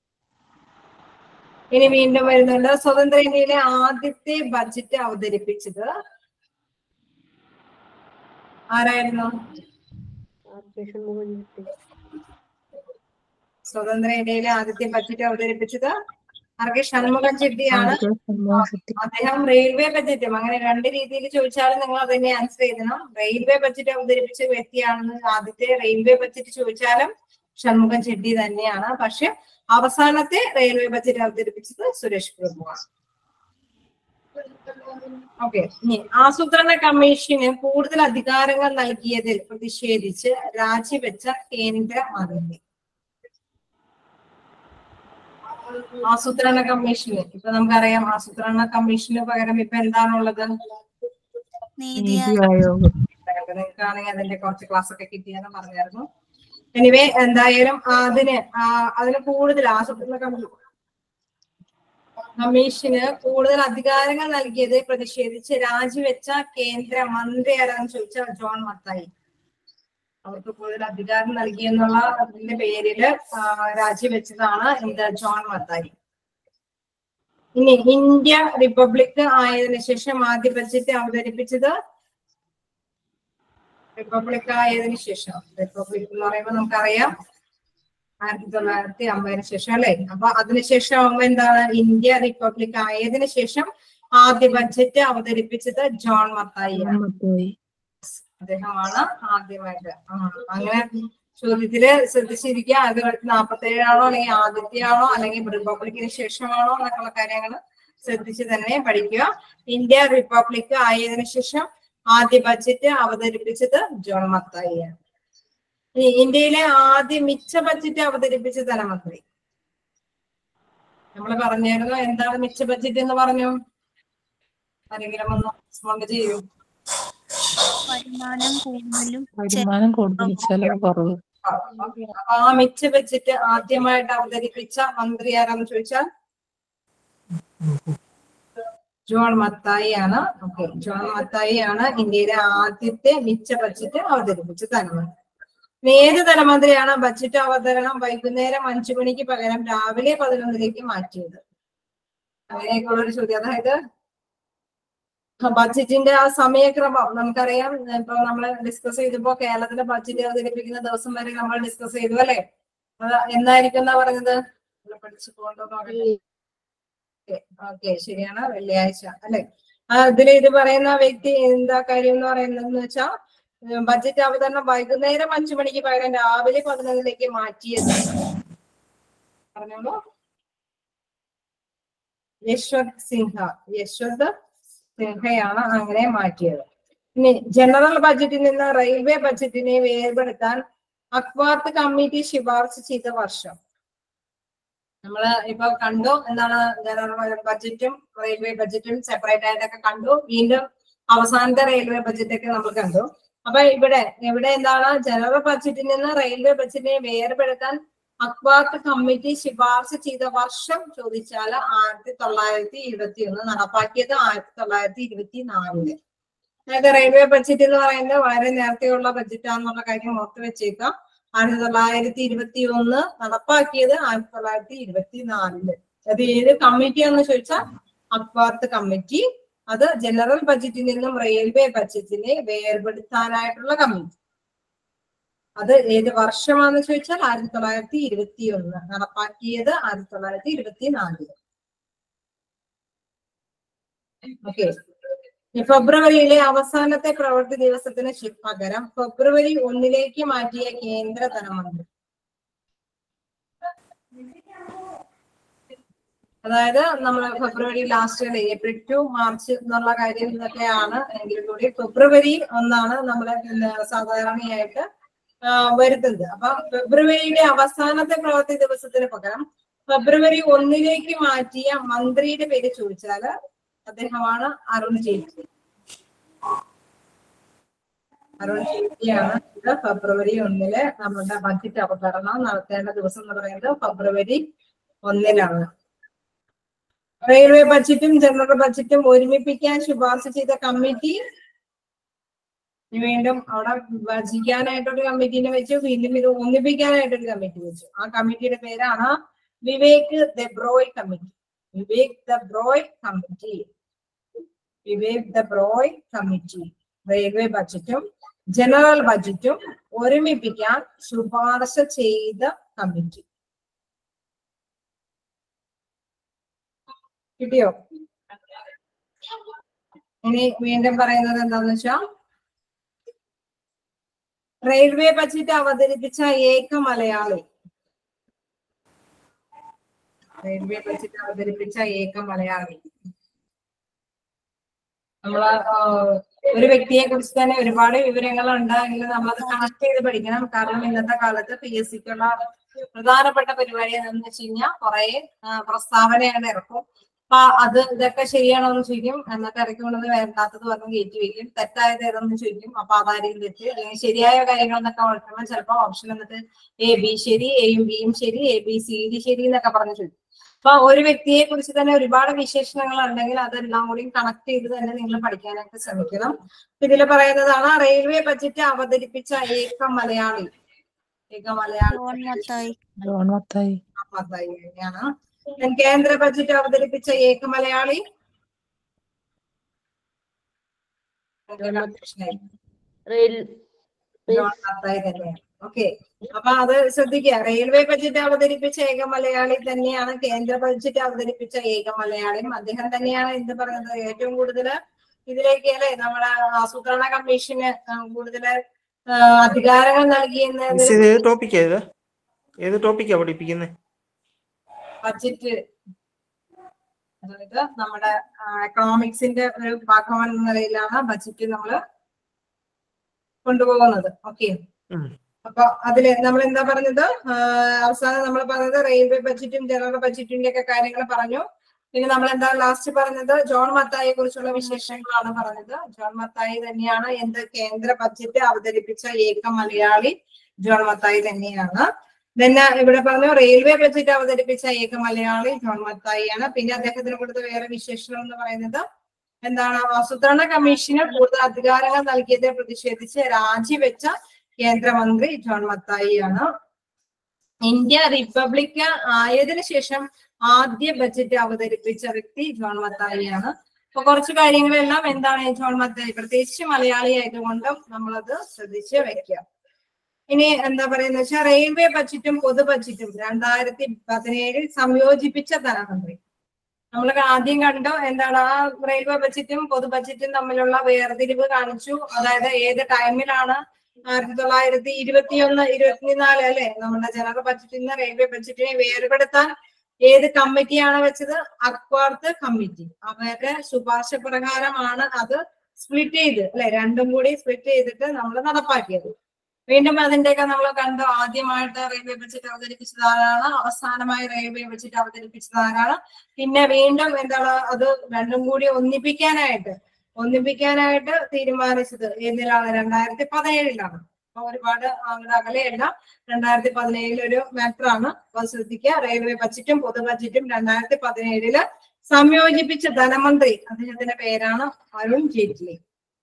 ഇനി വീണ്ടും വരുന്നുണ്ട് സ്വതന്ത്ര ഇന്ത്യയിലെ ആദ്യത്തെ ബഡ്ജറ്റ് അവതരിപ്പിച്ചത് ആരായിരുന്നു ആർ കെ ഷൺമുഖൻ ചെട്ടി സ്വതന്ത്ര ഇന്ത്യയിലെ ആദ്യത്തെ ബഡ്ജറ്റ് അവതരിപ്പിച്ചത് ആർ കെ ഷൺമുഖൻ ചെട്ടിയാണ് അദ്ദേഹം റെയിൽവേ ബജറ്റും അങ്ങനെ രണ്ട് രീതിയിൽ ചോദിച്ചാലും നിങ്ങൾ അത് തന്നെ ആൻസർ ചെയ്യണം റെയിൽവേ ബജറ്റ് അവതരിപ്പിച്ച വ്യക്തിയാണെന്ന് ആദ്യത്തെ റെയിൽവേ ബജറ്റ് ചോദിച്ചാലും ഷൺമുഖൻ ചെട്ടി തന്നെയാണ് പക്ഷെ അവസാനത്തെ റെയിൽവേ ബജറ്റ് അവതരിപ്പിച്ചത് സുരേഷ് പ്രഭുവാണ് ഓക്കെ ഇനി ആസൂത്രണ കമ്മീഷന് കൂടുതൽ അധികാരങ്ങൾ നൽകിയതിൽ പ്രതിഷേധിച്ച് രാജിവെച്ച കേന്ദ്ര മന്ത്രി ആസൂത്രണ കമ്മീഷന് ഇപ്പൊ നമുക്കറിയാം ആസൂത്രണ കമ്മീഷന് പകരം ഇപ്പൊ എന്താണുള്ളത് നീതി നീതി ആയോഗ് ആയോഗ് അപ്പൊ നിങ്ങൾക്കാണെങ്കിൽ അതിന്റെ കുറച്ച് ക്ലാസ് ഒക്കെ കിട്ടിയെന്ന് പറഞ്ഞായിരുന്നു എനിവേ എന്തായാലും അതിന് ആ, അതിന് കൂടുതൽ ആസൂത്രണ കമ്മീ- കമ്മീഷന് കൂടുതൽ അധികാരങ്ങൾ നൽകിയത് പ്രതിഷേധിച്ച് രാജിവെച്ച കേന്ദ്ര മന്ത്രി ആരാന്ന് ചോദിച്ചാൽ ജോൺ മത്തായി അവർക്ക് കൂടുതൽ അധികാരം നൽകി എന്നുള്ള അതിന്റെ പേരില് ആ, രാജിവെച്ചതാണ് എന്ത് ജോൺ മത്തായി ഇനി ഇന്ത്യ റിപ്പബ്ലിക് ആയതിനു ശേഷം ആദ്യ ബഡ്ജറ്റ് അവതരിപ്പിച്ചത് റിപ്പബ്ലിക് ആയതിനു ശേഷം റിപ്പബ്ലിക് എന്ന് പറയുമ്പോൾ നമുക്കറിയാം ആയിരത്തി തൊള്ളായിരത്തി അമ്പതിന് ശേഷം അല്ലെ അപ്പൊ അതിനുശേഷം ആവുമ്പോ എന്താണ് ഇന്ത്യ റിപ്പബ്ലിക് ആയതിനു ശേഷം ആദ്യ ബഡ്ജറ്റ് അവതരിപ്പിച്ചത് ജോൺ മത്തായിയാണ് മത്തായി അദ്ദേഹമാണ് ആദ്യമായിട്ട് ആ, അങ്ങനെ ചോദ്യത്തില് ശ്രദ്ധിച്ചിരിക്കുക അത് നാൽപ്പത്തി ഏഴാണോ അല്ലെങ്കിൽ ആദ്യത്തെയാണോ അല്ലെങ്കിൽ റിപ്പബ്ലിക്കിന് ശേഷമാണോ എന്നൊക്കെയുള്ള കാര്യങ്ങൾ ശ്രദ്ധിച്ച് തന്നെ പഠിക്കുക ഇന്ത്യ റിപ്പബ്ലിക് ആയതിനു ശേഷം ആദ്യ ബഡ്ജറ്റ് അവതരിപ്പിച്ചത് ജോൺ മത്തായിയാണ് ഇനി ഇന്ത്യയിലെ ആദ്യ മിച്ച ബഡ്ജറ്റ് അവതരിപ്പിച്ച ധനമന്ത്രി നമ്മൾ പറഞ്ഞായിരുന്നു എന്താണ് മിച്ച ബഡ്ജറ്റ് എന്ന് പറഞ്ഞു ആരെങ്കിലും ഒന്ന് റെസ്പോണ്ട് ചെയ്യൂ വരുമാനം കൂടുതലും വരുമാനം കൂടുതൽ ചെലവ് കുറവ് അപ്പൊ ആ മിച്ച ബഡ്ജറ്റ് ആദ്യമായിട്ട് അവതരിപ്പിച്ച മന്ത്രി ആരാന്ന് ചോദിച്ചാൽ ജോൺ മത്തായി ആണ് ഓക്കെ ജോൺ മത്തായി ആണ് ഇന്ത്യയിലെ ആദ്യത്തെ മിച്ച ബഡ്ജറ്റ് അവതരിപ്പിച്ച ധനമന്ത്രി ഇനി ഏത് ധനമന്ത്രിയാണ് ബഡ്ജറ്റ് അവതരണം വൈകുന്നേരം അഞ്ചു മണിക്ക് പകരം രാവിലെ പതിനൊന്നിലേക്ക് മാറ്റിയത് അങ്ങനെയൊക്കെയുള്ള ഒരു ചോദ്യം അതായത് ബഡ്ജറ്റിന്റെ ആ സമയക്രമം നമുക്കറിയാം ഇപ്പൊ നമ്മൾ ഡിസ്കസ് ചെയ്തപ്പോ കേരളത്തിലെ ബഡ്ജറ്റ് അവതരിപ്പിക്കുന്ന ദിവസം വരെ നമ്മൾ ഡിസ്കസ് ചെയ്തു അല്ലെ അത് എന്നായിരിക്കും എന്നാ പറഞ്ഞത് നമ്മൾ പഠിച്ചു പോകണ്ടോ ഓക്കെ ശരിയാണ് വെള്ളിയാഴ്ച അല്ലെ അതിൽ ഇത് പറയുന്ന വ്യക്തി എന്താ കാര്യം എന്ന് പറയുന്നത് വെച്ചാൽ ബഡ്ജറ്റ് അവതരണം വൈകുന്നേരം അഞ്ചു മണിക്ക് പകരം രാവിലെ പതിനൊന്നിലേക്ക് മാറ്റിയത് പറഞ്ഞോളൂ യശ്വന്ത് സിൻഹ യശ്വന്ത് സിൻഹയാണ് അങ്ങനെ മാറ്റിയത് ഇനി ജനറൽ ബഡ്ജറ്റിൽ നിന്ന് റെയിൽവേ ബഡ്ജറ്റിനെ വേർപെടുത്താൻ അക്വാർത്ത് കമ്മിറ്റി ശുപാർശ ചെയ്ത വർഷം നമ്മള് ഇപ്പൊ കണ്ടു എന്താണ് ജനറൽ ബഡ്ജറ്റും റെയിൽവേ ബഡ്ജറ്റും സെപ്പറേറ്റ് ആയിട്ടൊക്കെ കണ്ടു വീണ്ടും അവസാനത്തെ റെയിൽവേ ബഡ്ജറ്റ് ഒക്കെ നമ്മൾ കണ്ടു അപ്പൊ ഇവിടെ ഇവിടെ എന്താണ് ജനറൽ ബഡ്ജറ്റിൽ നിന്ന് റെയിൽവേ ബഡ്ജറ്റിനെ വേർപെടുത്താൻ അക്വാർത്ത് കമ്മിറ്റി ശുപാർശ ചെയ്ത വർഷം ചോദിച്ചാൽ ആയിരത്തി തൊള്ളായിരത്തി ഇരുപത്തി ഒന്ന് നടപ്പാക്കിയത് ആയിരത്തി തൊള്ളായിരത്തി ഇരുപത്തി നാലില് അതായത് റെയിൽവേ ബഡ്ജറ്റ് എന്ന് പറയുന്നത് വളരെ നേരത്തെയുള്ള ബഡ്ജറ്റാന്നുള്ള കാര്യം ഓർത്ത് വെച്ചേക്കാം ആയിരത്തി തൊള്ളായിരത്തി ഇരുപത്തി ഒന്ന് നടപ്പാക്കിയത് ആയിരത്തി തൊള്ളായിരത്തി ഇരുപത്തി നാലില് അത് ഏത് കമ്മിറ്റിയാന്ന് ചോദിച്ചാൽ അക്വാർത്ത് കമ്മിറ്റി അത് ജനറൽ ബഡ്ജറ്റിൽ നിന്നും റെയിൽവേ ബഡ്ജറ്റിനെ വേർപെടുത്താനായിട്ടുള്ള കമ്മിറ്റി അത് ഏത് വർഷമാണെന്ന് ചോദിച്ചാൽ ആയിരത്തി തൊള്ളായിരത്തി ഇരുപത്തി ഒന്ന് നടപ്പാക്കിയത് ആയിരത്തി തൊള്ളായിരത്തി ഇരുപത്തി നാലില് ഓക്കെ ഫെബ്രുവരിയിലെ അവസാനത്തെ പ്രവൃത്തി ദിവസത്തിന് ശി- പകരം ഫെബ്രുവരി ഒന്നിലേക്ക് മാറ്റിയ കേന്ദ്ര ധനമന്ത്രി അതായത് നമ്മൾ ഫെബ്രുവരി ലാസ്റ്റ് അല്ലെ ഏപ്രിൽ ടു മാർച്ച് എന്നുള്ള കാര്യം ഇതൊക്കെയാണ് എങ്കിൽ കൂടി ഫെബ്രുവരി ഒന്നാണ് നമ്മൾ സാധാരണയായിട്ട് ആ, വരുന്നത് അപ്പൊ ഫെബ്രുവരിയിലെ അവസാനത്തെ പ്രവൃത്തി ദിവസത്തിന് പകരം ഫെബ്രുവരി ഒന്നിലേക്ക് മാറ്റിയ മന്ത്രിയുടെ പേര് ചോദിച്ചാല് അദ്ദേഹമാണ് അരുൺ ജെയ്റ്റ്ലി അരുൺ ജെയ്റ്റ്ലിയാണ് ഇത് ഫെബ്രുവരി ഒന്നില് നമ്മുടെ ബഡ്ജറ്റ് അവതരണം നടത്തേണ്ട ദിവസം എന്ന് പറയുന്നത് ഫെബ്രുവരി ഒന്നിലാണ് റെയിൽവേ ബഡ്ജറ്റും ജനറൽ ബഡ്ജറ്റും ഒരുമിപ്പിക്കാൻ ശുപാർശ ചെയ്ത കമ്മിറ്റി ഇനി വീണ്ടും അവിടെ വിഭജിക്കാനായിട്ടൊരു കമ്മിറ്റീനെ വെച്ചു വീണ്ടും ഇത് ഒന്നിപ്പിക്കാനായിട്ടൊരു കമ്മിറ്റി വെച്ചു ആ കമ്മിറ്റിയുടെ പേരാണ് Vivek Debroy committee Vivek Debroy committee Vivek Debroy committee railway ബഡ്ജറ്റും ജനറൽ ബഡ്ജറ്റും ഒരുമിപ്പിക്കാൻ ശുപാർശ ചെയ്ത കമ്മിറ്റി കിട്ടിയോ ഇനി വീണ്ടും പറയുന്നത് എന്താന്ന് വെച്ചാൽ റെയിൽവേ ബഡ്ജറ്റ് അവതരിപ്പിച്ച ഏക മലയാളി റെയിൽവേ ബഡ്ജറ്റ് അവതരിപ്പിച്ച ഏക മലയാളി നമ്മള് ആ, ഒരു വ്യക്തിയെ കുറിച്ച് തന്നെ ഒരുപാട് വിവരങ്ങൾ ഉണ്ടെങ്കിൽ നമ്മളത് കണക്ട് ചെയ്ത് പഠിക്കണം കാരണം ഇന്നത്തെ കാലത്ത് പി എസ് സിക്കുള്ള പ്രധാനപ്പെട്ട പരിപാടി എന്താണെന്ന് വെച്ച് കഴിഞ്ഞാൽ കുറെ പ്രസ്താവനയാണ് ഇറക്കും അപ്പൊ അത് ഇതൊക്കെ ശരിയാണോന്ന് ചോദിക്കും എന്നിട്ട് ഇറക്കി കൊണ്ടുവന്ന് വേണ്ടാത്തത് പറഞ്ഞ് കയറ്റി വെക്കും തെറ്റായത് ഏതെന്ന് ചോദിക്കും അപ്പൊ അതായിരിക്കും തെറ്റ് അല്ലെങ്കിൽ ശരിയായ കാര്യങ്ങൾ എന്നൊക്കെ ഓർക്കുമ്പോൾ ചിലപ്പോൾ ഓപ്ഷൻ എന്നിട്ട് എ ബി ശരി എയും ബിയും ശരി എ ബി സി ഡി ശരി എന്നൊക്കെ പറഞ്ഞ് ചോദിക്കും അപ്പൊ ഒരു വ്യക്തിയെ കുറിച്ച് തന്നെ ഒരുപാട് വിശേഷണങ്ങൾ ഉണ്ടെങ്കിൽ അതെല്ലാം കൂടി കണക്ട് ചെയ്ത് തന്നെ നിങ്ങൾ പഠിക്കാനായിട്ട് ശ്രമിക്കണം ഇതിൽ പറയുന്നതാണ് റെയിൽവേ ബഡ്ജറ്റ് അവതരിപ്പിച്ച ഏക മലയാളി ഏക മലയാളി ജോൺ മത്തായി ജോൺ മത്തായി മത്തായി തന്നെയാണ് Then കേന്ദ്ര ബഡ്ജറ്റ് അവതരിപ്പിച്ച ഏക മലയാളി റെയിൽ ജോൺ മത്തായി തന്നെയാണ് ഓക്കെ അപ്പൊ അത് ശ്രദ്ധിക്കുക റെയിൽവേ ബഡ്ജറ്റ് അവതരിപ്പിച്ച ഏക മലയാളി തന്നെയാണ് കേന്ദ്ര ബഡ്ജറ്റ് അവതരിപ്പിച്ച ഏക മലയാളിയും അദ്ദേഹം തന്നെയാണ് എന്ത് പറയുന്നത് ഏറ്റവും കൂടുതൽ ഇതിലേക്ക് അല്ലെ നമ്മുടെ ആസൂത്രണ കമ്മീഷന് കൂടുതൽ അധികാരങ്ങൾ നൽകിയെന്ന് മിസ് ഇത് ഏത് ടോപ്പിക്കാ ഇത് ഏത് ടോപ്പിക്കാ പഠിപ്പിക്കുന്നത് ബഡ്ജറ്റ് അതായത് നമ്മുടെ എക്കണോമിക്സിന്റെ ഒരു ഭാഗം എന്ന നിലയിലാണ് ബഡ്ജറ്റ് നമ്മൾ കൊണ്ടുപോകുന്നത് ഓക്കെ ഉം. അപ്പൊ അതില് നമ്മൾ എന്താ പറഞ്ഞത് ആ, അവസാനം നമ്മൾ പറഞ്ഞത് റെയിൽവേ ബഡ്ജറ്റും ജനറൽ ബഡ്ജറ്റിന്റെ ഒക്കെ കാര്യങ്ങൾ പറഞ്ഞു പിന്നെ നമ്മൾ എന്താ ലാസ്റ്റ് പറഞ്ഞത് ജോൺ മത്തായിയെ കുറിച്ചുള്ള വിശേഷങ്ങളാണ് പറഞ്ഞത് ജോൺ മത്തായി തന്നെയാണ് എന്ത് കേന്ദ്ര ബഡ്ജറ്റ് അവതരിപ്പിച്ച ഏക മലയാളി ജോൺ മത്തായി തന്നെയാണ് പിന്നെ ഇവിടെ പറഞ്ഞു റെയിൽവേ ബഡ്ജറ്റ് അവതരിപ്പിച്ച ഏക മലയാളി ജോൺ മത്തായിയാണ് പിന്നെ അദ്ദേഹത്തിന് കൊടുത്ത വേറെ വിശേഷണം എന്ന് പറയുന്നത് എന്താണ് ആസൂത്രണ കമ്മീഷന് കൂടുതൽ അധികാരങ്ങൾ നൽകിയതിൽ പ്രതിഷേധിച്ച് രാജിവെച്ച കേന്ദ്രമന്ത്രി ജോൺ മത്തായിയാണ് ഇന്ത്യ റിപ്പബ്ലിക് ആയതിനു ശേഷം ആദ്യ ബഡ്ജറ്റ് അവതരിപ്പിച്ച വ്യക്തി ജോൺ മത്തായിയാണ് അപ്പൊ കുറച്ച് കാര്യങ്ങളെല്ലാം എന്താണ് ജോൺ മത്തായി പ്രത്യേകിച്ച് മലയാളി ആയതുകൊണ്ടും നമ്മളത് ശ്രദ്ധിച്ച് വെക്കുക ഇനി എന്താ പറയുന്ന വെച്ചാൽ റെയിൽവേ ബഡ്ജറ്റും പൊതു ബഡ്ജറ്റും രണ്ടായിരത്തി പതിനേഴിൽ സംയോജിപ്പിച്ച ധനമന്ത്രി നമ്മൾ ആദ്യം കണ്ടു എന്താണ് ആ റെയിൽവേ ബഡ്ജറ്റും പൊതു ബഡ്ജറ്റും തമ്മിലുള്ള വേർതിരിവ് കാണിച്ചു അതായത് ഏത് ടൈമിലാണ് ആയിരത്തി തൊള്ളായിരത്തി ഇരുപത്തിയൊന്ന് ഇരുപത്തിനാല് അല്ലെ നമ്മുടെ ജനറൽ ബഡ്ജറ്റിൽ നിന്ന് റെയിൽവേ ബഡ്ജറ്റിനെ വേർപെടുത്താൻ ഏത് കമ്മിറ്റിയാണ് വെച്ചത് അക്വാർത്ത് കമ്മിറ്റി അവരുടെ ശുപാർശ പ്രകാരമാണ് അത് സ്പ്ലിറ്റ് ചെയ്ത് അല്ലെ രണ്ടും കൂടി സ്പ്ലിറ്റ് ചെയ്തിട്ട് നമ്മൾ നടപ്പാക്കിയത് വീണ്ടും അതിന്റെയൊക്കെ നമ്മൾ കണ്ടു ആദ്യമായിട്ട് റെയിൽവേ ബഡ്ജറ്റ് അവതരിപ്പിച്ചത് ആരാണ് അവസാനമായി റെയിൽവേ ബഡ്ജറ്റ് അവതരിപ്പിച്ചത് ആരാണ് പിന്നെ വീണ്ടും എന്താണ് അത് രണ്ടും കൂടി ഒന്നിപ്പിക്കാനായിട്ട് ഒന്നിപ്പിക്കാനായിട്ട് തീരുമാനിച്ചത് ഏതിലാണ് രണ്ടായിരത്തി പതിനേഴിലാണ് അപ്പൊ ഒരുപാട് അങ്ങോട്ട് അകലെയല്ല രണ്ടായിരത്തി പതിനേഴിൽ ഒരു മാറ്റർ ആണ് അപ്പൊ ശ്രദ്ധിക്കുക റെയിൽവേ ബഡ്ജറ്റും പൊതു ബഡ്ജറ്റും രണ്ടായിരത്തി പതിനേഴില് സംയോജിപ്പിച്ച ധനമന്ത്രി അദ്ദേഹത്തിന്റെ പേരാണ് അരുൺ ജെയ്റ്റ്ലി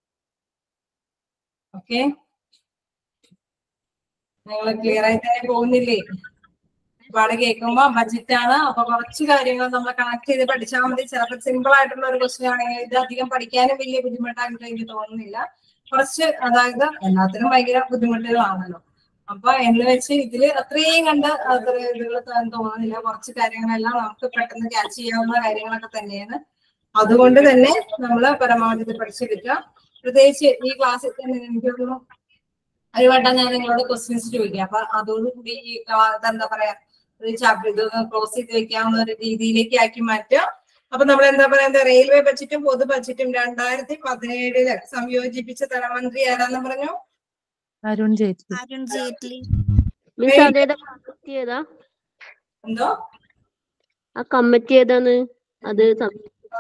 ഓക്കെ നിങ്ങൾ ക്ലിയർ ആയി തന്നെ പോകുന്നില്ലേ ഒരുപാട് കേൾക്കുമ്പോ ബഡ്ജറ്റ് ആണ് അപ്പൊ കുറച്ച് കാര്യങ്ങൾ നമ്മൾ കണക്ട് ചെയ്ത് പഠിച്ചാൽ മതി ചിലപ്പോൾ സിമ്പിൾ ആയിട്ടുള്ള ഒരു ക്വസ്റ്റ്യൻ ആണെങ്കിൽ ഇത് അധികം പഠിക്കാനും വലിയ ബുദ്ധിമുട്ടായിട്ട് എനിക്ക് തോന്നുന്നില്ല കുറച്ച് അതായത് എല്ലാത്തിനും ഭയങ്കര ബുദ്ധിമുട്ടുകളാണല്ലോ അപ്പൊ എന്ന് വെച്ച് ഇതില് അത്രയും കണ്ട് അത്ര ഇതുകൾ തോന്നുന്നില്ല കുറച്ച് കാര്യങ്ങളെല്ലാം നമുക്ക് പെട്ടെന്ന് ക്യാച്ച് ചെയ്യാവുന്ന കാര്യങ്ങളൊക്കെ തന്നെയാണ് അതുകൊണ്ട് തന്നെ നമ്മൾ പരമാവധി ഇത് പഠിച്ചെടുക്കുക പ്രത്യേകിച്ച് ഈ ക്ലാസ്സിൽ തന്നെ എനിക്ക് തോന്നുന്നു ഒരു വട്ടം ഞാൻ നിങ്ങളോട് ക്വസ്റ്റ്യൻസ് ചോദിക്കാം അപ്പൊ അതോടുകൂടി ഈ ക്ലാ- ഇതെന്താ പറയാ ഒരു ചാപ്റ്റർ ഇത് ക്ലോസ് ചെയ്ത് വെക്കാവുന്ന ഒരു രീതിയിലേക്ക് ആക്കി മാറ്റുക അപ്പൊ നമ്മൾ എന്താ പറയുന്നത് റെയിൽവേ ബഡ്ജറ്റും പൊതു ബഡ്ജറ്റും രണ്ടായിരത്തി പതിനേഴില് സംയോജിപ്പിച്ച ധനമന്ത്രി ആരാന്ന് പറഞ്ഞു അരുൺ ജെയ്റ്റ്ലി അരുൺ ജെയ്റ്റ്ലി മിസ് അതേതാ കമ്മിറ്റി ഏതാ എന്തോ ആ കമ്മിറ്റി ഏതാന്ന് അത് സംബന്ധിച്ച്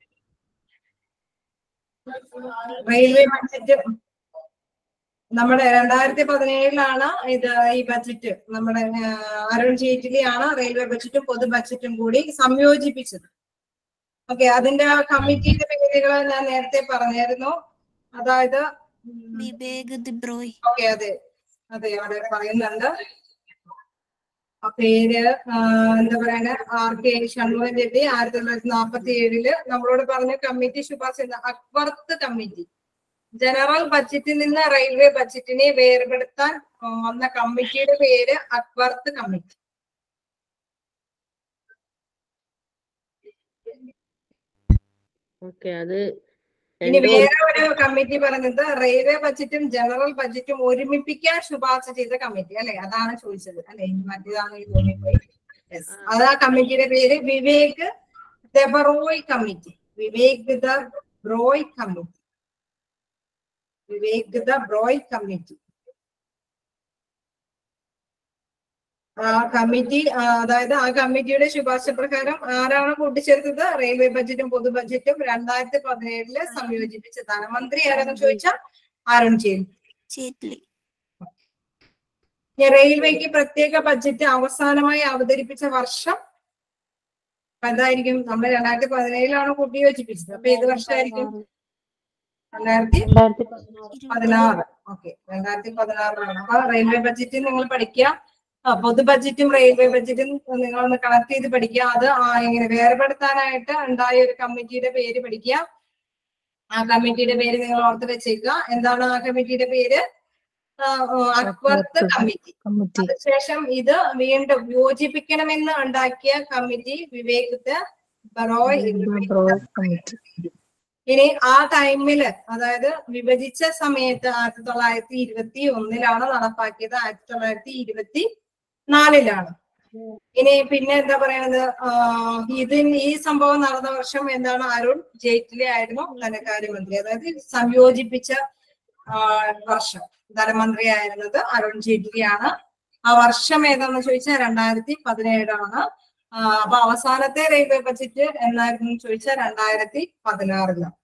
റെയിൽവേ ബഡ്ജറ്റ് നമ്മുടെ രണ്ടായിരത്തി പതിനേഴിലാണ് ഇത് ഈ ബഡ്ജറ്റ് നമ്മുടെ ആ, അരുൺ ജെയ്റ്റ്ലി ആണ് റെയിൽവേ ബഡ്ജറ്റും പൊതു ബഡ്ജറ്റും കൂടി സംയോജിപ്പിച്ചത് ഓക്കെ അതിന്റെ ആ കമ്മിറ്റിയുടെ പേരുകൾ ഞാൻ നേരത്തെ പറഞ്ഞായിരുന്നു അതായത് വിവേക് ദിബ്രോയ് ഓക്കെ അതെ അതെ അവിടെ പറയുന്നുണ്ട് ആ പേര് ആ, എന്താ പറയുക ആർ കെ ഷൺമുഖൻ റെഡ്ഡി ആയിരത്തി തൊള്ളായിരത്തി നാൽപ്പത്തി ഏഴില് നമ്മളോട് പറഞ്ഞ കമ്മിറ്റി ശുപാർശ ചെയ്യുന്ന അക്ബർത്ത് കമ്മിറ്റി ജനറൽ ബഡ്ജറ്റിൽ നിന്ന് റെയിൽവേ ബഡ്ജറ്റിനെ വേർപെടുത്താൻ ആ, വന്ന കമ്മിറ്റിയുടെ പേര് അക്ബർത്ത് കമ്മിറ്റി ഓക്കെ അത് ഇനി രണ്ടും വേറെ ഒരു കമ്മിറ്റി പറഞ്ഞത് റെയിൽവേ ബഡ്ജറ്റും ജനറൽ ബഡ്ജറ്റും ഒരുമിപ്പിക്കാൻ ശുപാർശ ചെയ്ത കമ്മിറ്റി അല്ലെ അതാണ് ചോദിച്ചത് അല്ലെ മറ്റേതാണ് ഈ തോന്നിപ്പോയി Yes. അത് ആ കമ്മിറ്റിയുടെ പേര് Vivek Debroy committee Vivek Debroy committee Vivek Debroy committee ആ കമ്മിറ്റി ആ, അതായത് ആ കമ്മിറ്റിയുടെ ശുപാർശ പ്രകാരം ആരാണ് കൂട്ടിച്ചേർത്തത് റെയിൽവേ ബജറ്റും പൊതു ബജറ്റും രണ്ടായിരത്തി പതിനേഴില് സംയോജിപ്പിച്ച ധനമന്ത്രി ആരെന്ന് ചോദിച്ചാൽ അരുൺ ജെയ്റ്റ്ലി ജെയ്റ്റ്ലി ഇനി റെയിൽവേക്ക് പ്രത്യേക ബജറ്റ് അവസാനമായി അവതരിപ്പിച്ച വർഷം അപ്പൊ എന്തായിരിക്കും നമ്മൾ രണ്ടായിരത്തി പതിനേഴിലാണ് കൂട്ടി യോജിപ്പിച്ചത് അപ്പൊ ഏത് വർഷമായിരിക്കും രണ്ടായിരത്തി രണ്ടായിരത്തി പതിനാറ് പതിനാറ് ഓക്കെ രണ്ടായിരത്തി പതിനാറിലാണ് അപ്പൊ റെയിൽവേ ബഡ്ജറ്റ് നിങ്ങൾ പഠിക്കുക ആ, പൊതു ബഡ്ജറ്റും റെയിൽവേ ബഡ്ജറ്റും നിങ്ങൾ ഒന്ന് കണക്ട് ചെയ്ത് പഠിക്കുക അത് ആ ഇങ്ങനെ വേർപെടുത്താനായിട്ട് ഉണ്ടായ ഒരു കമ്മിറ്റിയുടെ പേര് പഠിക്കുക ആ കമ്മിറ്റിയുടെ പേര് നിങ്ങൾ ഓർത്ത് വെച്ചേക്കുക എന്താണ് ആ കമ്മിറ്റിയുടെ പേര് ആ, ആ, അക്വർത്ത് കമ്മിറ്റി കമ്മിറ്റി അതിനുശേഷം ഇത് വീണ്ടും യോജിപ്പിക്കണമെന്ന് ഉണ്ടാക്കിയ കമ്മിറ്റി വിവേക് ബറോയ് ബ്രോയ് കമ്മിറ്റി ഇനി ആ ടൈമില് അതായത് വിഭജിച്ച സമയത്ത് ആയിരത്തി തൊള്ളായിരത്തി ഇരുപത്തി ഒന്നിലാണ് നടപ്പാക്കിയത് ആയിരത്തി തൊള്ളായിരത്തി ഇരുപത്തി നാലിലാണ് ഇനി പിന്നെ എന്താ പറയണത് ആഹ് ഇതിന് ഈ സംഭവം നടന്ന വർഷം എന്താണ് അരുൺ ജെയ്റ്റ്ലി ആയിരുന്നു ധനകാര്യമന്ത്രി അതായത് സംയോജിപ്പിച്ച ആഹ് വർഷം ധനമന്ത്രി ആയിരുന്നത് അരുൺ ജെയ്റ്റ്ലിയാണ് ആ വർഷം ഏതാന്ന് ചോദിച്ചാൽ രണ്ടായിരത്തി പതിനേഴാണ് ആഹ് അപ്പൊ അവസാനത്തെ റെയിൽവേ ബജറ്റ് എന്നായിരുന്നു ചോദിച്ചാൽ രണ്ടായിരത്തി പതിനാറിലാണ്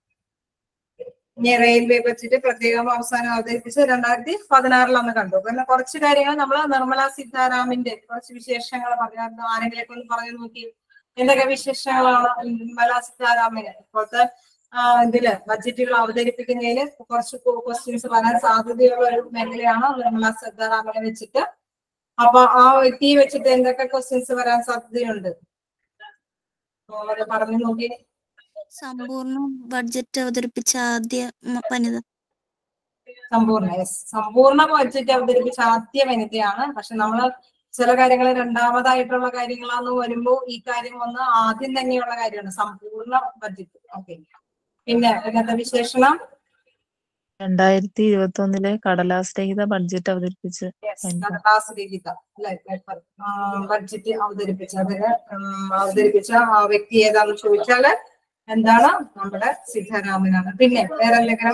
ഇനി റെയിൽവേ ബജറ്റ് പ്രത്യേകം അവസാനം അവതരിപ്പിച്ചത് രണ്ടായിരത്തി പതിനാറിലാണ് കണ്ടു പിന്നെ കുറച്ച് കാര്യങ്ങൾ നമ്മൾ നിർമ്മല സീതാരാമന്റെ കുറച്ച് വിശേഷങ്ങൾ പറഞ്ഞായിരുന്നു ആരെങ്കിലൊക്കെ ഒന്ന് പറഞ്ഞു നോക്കി എന്തൊക്കെ വിശേഷങ്ങളാണ് നിർമ്മല സീതാരാമന് ഇപ്പോഴത്തെ ആ, ഇതില് ബജറ്റുകൾ അവതരിപ്പിക്കുന്നതിന് കുറച്ച് ക്വസ്റ്റ്യൻസ് വരാൻ സാധ്യതയുള്ള ഒരു മേഖലയാണ് നിർമ്മല സീതാരാമനെ വെച്ചിട്ട് അപ്പൊ ആ വ്യക്തിയെ വെച്ചിട്ട് എന്തൊക്കെ ക്വസ്റ്റ്യൻസ് വരാൻ സാധ്യതയുണ്ട് അപ്പൊ അത് പറഞ്ഞു നോക്കി സമ്പൂർണ്ണ ബഡ്ജറ്റ് അവതരിപ്പിച്ച ആദ്യ മ- വനിത സമ്പൂർണ്ണ യെസ് സമ്പൂർണ്ണ ബഡ്ജറ്റ് അവതരിപ്പിച്ച ആദ്യ വനിതയാണ് പക്ഷെ നമ്മള് ചില കാര്യങ്ങൾ രണ്ടാമതായിട്ടുള്ള കാര്യങ്ങളാന്ന് വരുമ്പോ ഈ കാര്യം ഒന്ന് ആദ്യം തന്നെയുള്ള കാര്യമാണ് സമ്പൂർണ്ണ ബഡ്ജറ്റ് ഓക്കെ പിന്നെ ഇന്നത്തെ വിശേഷണം രണ്ടായിരത്തി ഇരുപത്തി ഒന്നിലെ കടലാസ് രഹിത ബഡ്ജറ്റ് അവതരിപ്പിച്ച് യെസ് വനിത. കടലാസ് രഹിത അല്ലെ ബഡ്ജറ്റ് അവതരിപ്പിച്ച അതിന് ഉം, അവതരിപ്പിച്ച ആ വ്യക്തി ഏതാന്ന് ചോദിച്ചാല് എന്താണ് നമ്മുടെ സിദ്ധരാമനാണ് പിന്നെ വേറെ എന്തെങ്കിലും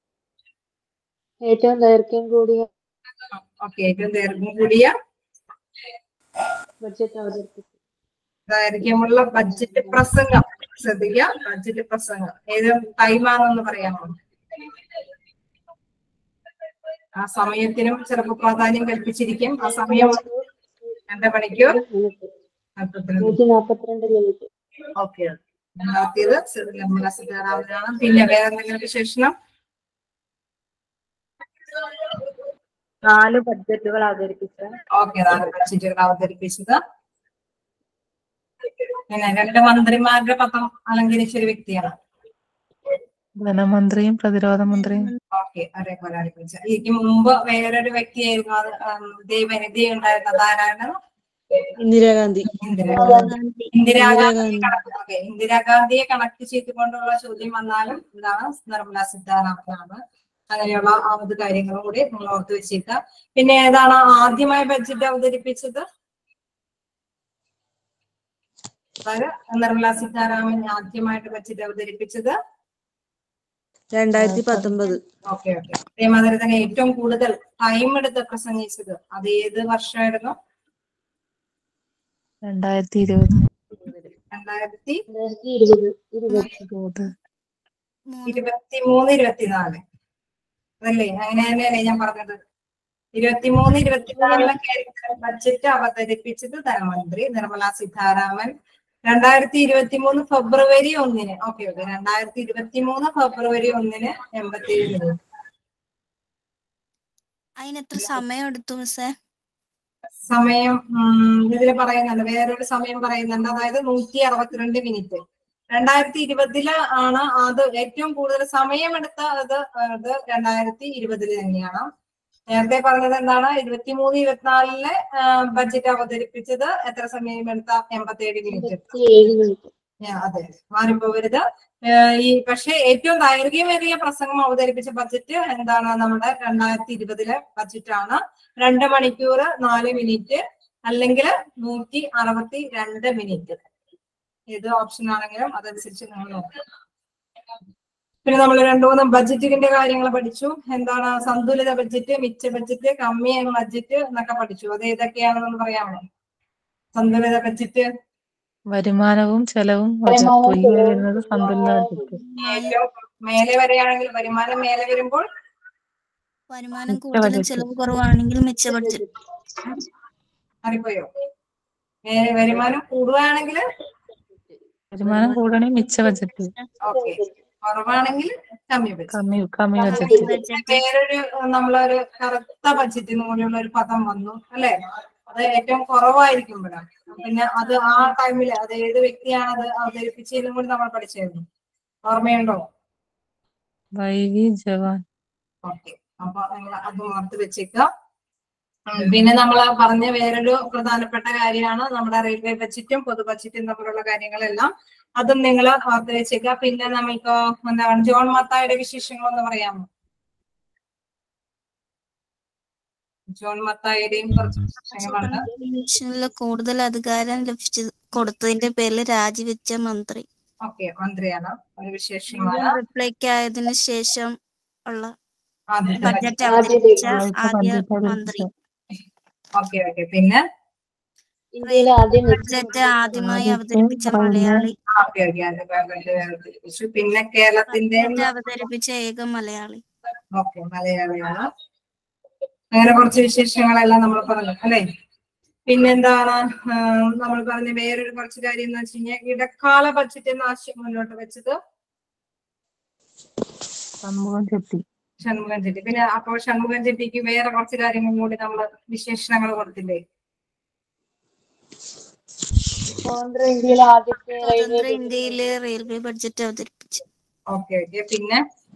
ഏറ്റവും ദൈർഘ്യം കൂടിയ ഓക്കെ ഏറ്റവും ദൈർഘ്യം കൂടിയ ബഡ്ജറ്റ് അവതരിപ്പിച്ചു ദൈർഘ്യമുള്ള ബഡ്ജറ്റ് പ്രസംഗം ശ്രദ്ധിക്കുക ബഡ്ജറ്റ് പ്രസംഗം ഏത് ടൈമാണെന്ന് പറയാമോ ആ സമയത്തിനും ചിലപ്പോൾ പ്രാധാന്യം കൽപ്പിച്ചിരിക്കും ആ സമയം രണ്ട് മണിക്കൂർ നാൽപ്പത്തിരണ്ട് നൂറ്റി നാൽപ്പത്തിരണ്ട് മിനിറ്റ് ഓക്കെ നടത്തിയത് നിർമ്മല സീതാരാമനാണ് പിന്നെ വേറെ എന്തെങ്കിലും വിശേഷണം നാല് ബഡ്ജറ്റുകൾ അവതരിപ്പിച്ച ഓക്കെ അതാണ് ബഡ്ജറ്റുകൾ അവതരിപ്പിച്ചത് പിന്നെ രണ്ട് മന്ത്രിമാരുടെ പദം അലങ്കരിച്ച ഒരു വ്യക്തിയാണ് ധനമന്ത്രിയും പ്രതിരോധ മന്ത്രിയും ഓക്കെ അതേപോലെ ആരംഭിച്ച ഇതിക്ക് മുമ്പ് വേറൊരു വ്യക്തിയായിരുന്നു അത് ഉം, ദൈവനിധി ഉണ്ടായിരുന്നത് ആരാണ് ഇന്ദിരാഗാന്ധി ഇന്ദിരാഗാന്ധി ഗാന്ധി ഇന്ദിരാഗാന്ധി കണക്ക് ഓക്കെ ഇന്ദിരാഗാന്ധിയെ കണക്ട് ചെയ്തുകൊണ്ടുള്ള ചോദ്യം വന്നാലും ഇതാണ് നിർമ്മല സീതാരാമനാണ് അങ്ങനെയുള്ള ആ ഒരു കാര്യങ്ങളും കൂടി നിങ്ങൾ ഓർത്ത് വെച്ചേക്കുക പിന്നെ ഏതാണ് ആദ്യമായി ബഡ്ജറ്റ് അവതരിപ്പിച്ചത് അതായത് നിർമ്മല സീതാരാമൻ ആദ്യമായിട്ട് ബഡ്ജറ്റ് അവതരിപ്പിച്ചത് രണ്ടായിരത്തി പത്തൊമ്പത് ഓക്കെ ഓക്കെ അതേമാതിരി തന്നെ ഏറ്റവും കൂടുതൽ ടൈം എടുത്ത് പ്രസംഗിച്ചത് അത് ഏത് വർഷമായിരുന്നു രണ്ടായിരത്തി ഇരുപത് രണ്ടായിരത്തി രണ്ടായിരത്തി ഇരുപത് ഇരുപത് ഇരുപത് മൂന്ന് ഇരുപത്തി മൂന്ന് ഇരുപത്തിനാല് അതല്ലേ അങ്ങനെ തന്നെയല്ലേ ഞാൻ പറഞ്ഞത് ഇരുപത്തിമൂന്ന് ഇരുപത്തിനാലിലൊക്കെ ബഡ്ജറ്റ് അവതരിപ്പിച്ചത് ധനമന്ത്രി നിർമ്മല സീതാരാമൻ രണ്ടായിരത്തി ഇരുപത്തി മൂന്ന് ഫെബ്രുവരി ഒന്നിന് ഓക്കെ ഓക്കെ രണ്ടായിരത്തി ഇരുപത്തി മൂന്ന് ഫെബ്രുവരി ഒന്നിന് എൺപത്തി ഏഴ് മിനിറ്റ് അതിനെത്ര സമയം എടുത്തു മിസ്സേ സമയം ഇതിൽ പറയുന്നുണ്ട് വേറൊരു സമയം പറയുന്നുണ്ട് അതായത് നൂറ്റി അറുപത്തിരണ്ട് മിനിറ്റ് രണ്ടായിരത്തി ഇരുപതില് ആണ് അത് ഏറ്റവും കൂടുതൽ സമയമെടുത്ത അത് അത് രണ്ടായിരത്തി ഇരുപതില് തന്നെയാണ് നേരത്തെ പറഞ്ഞത് എന്താണ് ഇരുപത്തിമൂന്ന് ഇരുപത്തിനാലില് ബഡ്ജറ്റ് അവതരിപ്പിച്ചത് എത്ര സമയം എടുത്ത എൺപത്തിയേഴ് മിനിറ്റ് ഏഴ് മിനിറ്റ് ആ, അതെ മാറിപ്പോവരുത് ഏഹ് ഈ പക്ഷേ ഏറ്റവും ദൈർഘ്യമേറിയ പ്രസംഗം അവതരിപ്പിച്ച ബഡ്ജറ്റ് എന്താണ് നമ്മുടെ രണ്ടായിരത്തി ഇരുപതിലെ ബഡ്ജറ്റ് ആണ് രണ്ട് മണിക്കൂർ നാല് മിനിറ്റ് അല്ലെങ്കിൽ നൂറ്റി അറുപത്തി രണ്ട് മിനിറ്റ് ഏത് ഓപ്ഷൻ ആണെങ്കിലും അതനുസരിച്ച് നിങ്ങൾ നോക്കുക പിന്നെ നമ്മൾ രണ്ടു മൂന്ന് ബഡ്ജറ്റിന്റെ കാര്യങ്ങൾ പഠിച്ചു എന്താണ് സന്തുലിത ബഡ്ജറ്റ് മിച്ച ബഡ്ജറ്റ് കമ്മി ബഡ്ജറ്റ് എന്നൊക്കെ പഠിച്ചു അത് ഏതൊക്കെയാണെന്ന് പറയാമോ സന്തുലിത ബഡ്ജറ്റ് വരുമാനവും ചെലവും വരുമാനവും പൊയ്കെ ചെലവും വരുന്നത് സന്തുലിത ബഡ്ജറ്റ് ഏറ്റവും മേലെ വരെയാണെങ്കിൽ വരുമാനം മേലെ വരുമ്പോൾ വരുമാനം മിച്ച കൂടുതലും ബഡ്ജറ്റ്. ചെലവ് കുറവാണെങ്കിൽ മിച്ച ബഡ്ജറ്റ് അറിപ്പോയോ മേലെ വരുമാനം കൂടുകയാണെങ്കിൽ വരുമാനം കൂടണേ മിച്ച ബഡ്ജറ്റ് ഓക്കെ കുറവാണെങ്കിൽ കമ്മി ബഡ്ജറ്റ് കമ്മി കമ്മി കമ്മി ബഡ്ജറ്റ് ബഡ്ജറ്റ് വേറൊരു നമ്മളൊരു കറുത്ത ബഡ്ജറ്റിന് കൂടിയുള്ള ഒരു പദം വന്നു അല്ലെ അത് ഏറ്റവും കുറവായിരിക്കുമ്പോഴാണ് പിന്നെ അത് ആ ടൈമിൽ അത് ഏത് വ്യക്തിയാണ് അത് അവതരിപ്പിച്ചതിനും കൂടി നമ്മൾ പഠിച്ചായിരുന്നു ഓർമ്മയുണ്ടോ വൈവി ജവാൻ ഓക്കെ അപ്പൊ നിങ്ങൾ അത് ഓർത്ത് വെച്ചേക്കുക ഉം, പിന്നെ നമ്മൾ പറഞ്ഞ വേറൊരു പ്രധാനപ്പെട്ട കാര്യമാണ് നമ്മുടെ റെയിൽവേ ബഡ്ജറ്റും പൊതു ബഡ്ജറ്റും തമ്മിലുള്ള കാര്യങ്ങളെല്ലാം അതും നിങ്ങൾ ഓർത്ത് വെച്ചേക്കുക പിന്നെ നമുക്ക് എന്താണ് ജോൺ മത്തായുടെ വിശേഷങ്ങൾ എന്ന് പറയാമോ ജോൺ മത്തായുടെയും കുറച്ച് വിശേഷങ്ങളുണ്ട് കമ്മീഷനിൽ കൂടുതൽ അധികാരം ലഭിച്ചത് കൊടുത്തതിന്റെ പേരിൽ രാജിവെച്ച മന്ത്രി ഓക്കെ മന്ത്രിയാണ് ഒരു വിശേഷമാണ് റിപ്ലൈക്ക് ആയതിനു ശേഷം ഉള്ള ആദ്യത്തെ ബഡ്ജറ്റ് ആദ്യ അവതരിപ്പിച്ച ആദ്യത്തെ ആദ്യ ബഡ്ജറ്റ് മന്ത്രി ഓക്കെ ഓക്കെ പിന്നെ ഇന്ത്യയിൽ ആദ്യം ബഡ്ജറ്റ് ആദ്യമായി ആദ്യത്തെ അവതരിപ്പിച്ച റെയിൽവേ മലയാളി ഓക്കെ ഓക്കെ അത് അവതരിപ്പിച്ചു പിന്നെ കേരളത്തിന്റെ ബഡ്ജറ്റ് അവതരിപ്പിച്ച ഏക മലയാളി ഓക്കെ മലയാളിയാണ് അങ്ങനെ കുറച്ച് വിശേഷങ്ങളെല്ലാം നമ്മൾ പറഞ്ഞു അല്ലെ പിന്നെന്താണ് ആഹ് നമ്മൾ പറഞ്ഞ വേറൊരു കുറച്ച് കാര്യം എന്ന് വെച്ച് കഴിഞ്ഞാൽ ഇടക്കാല ബഡ്ജറ്റ് എന്ന ആശയം മുന്നോട്ട് വെച്ചത് സമൂഹം ചെത്തി ഷൺമുഖൻ ചെട്ടി പിന്നെ അപ്പോൾ ഷൺമുഖൻ ചെട്ടിക്ക് വേറെ കുറച്ച് കാര്യങ്ങൾ കൂടി നമ്മൾ വിശേഷണങ്ങൾ കൊടുത്തില്ലേ സ്വതന്ത്ര ഇന്ത്യയിലെ ആദ്യത്തെ റെയിൽവേ സ്വതന്ത്ര ഇന്ത്യയിലെ റെയിൽവേ ബഡ്ജറ്റ് അവതരിപ്പിച്ചു ഓക്കെ ഓക്കെ പിന്നെ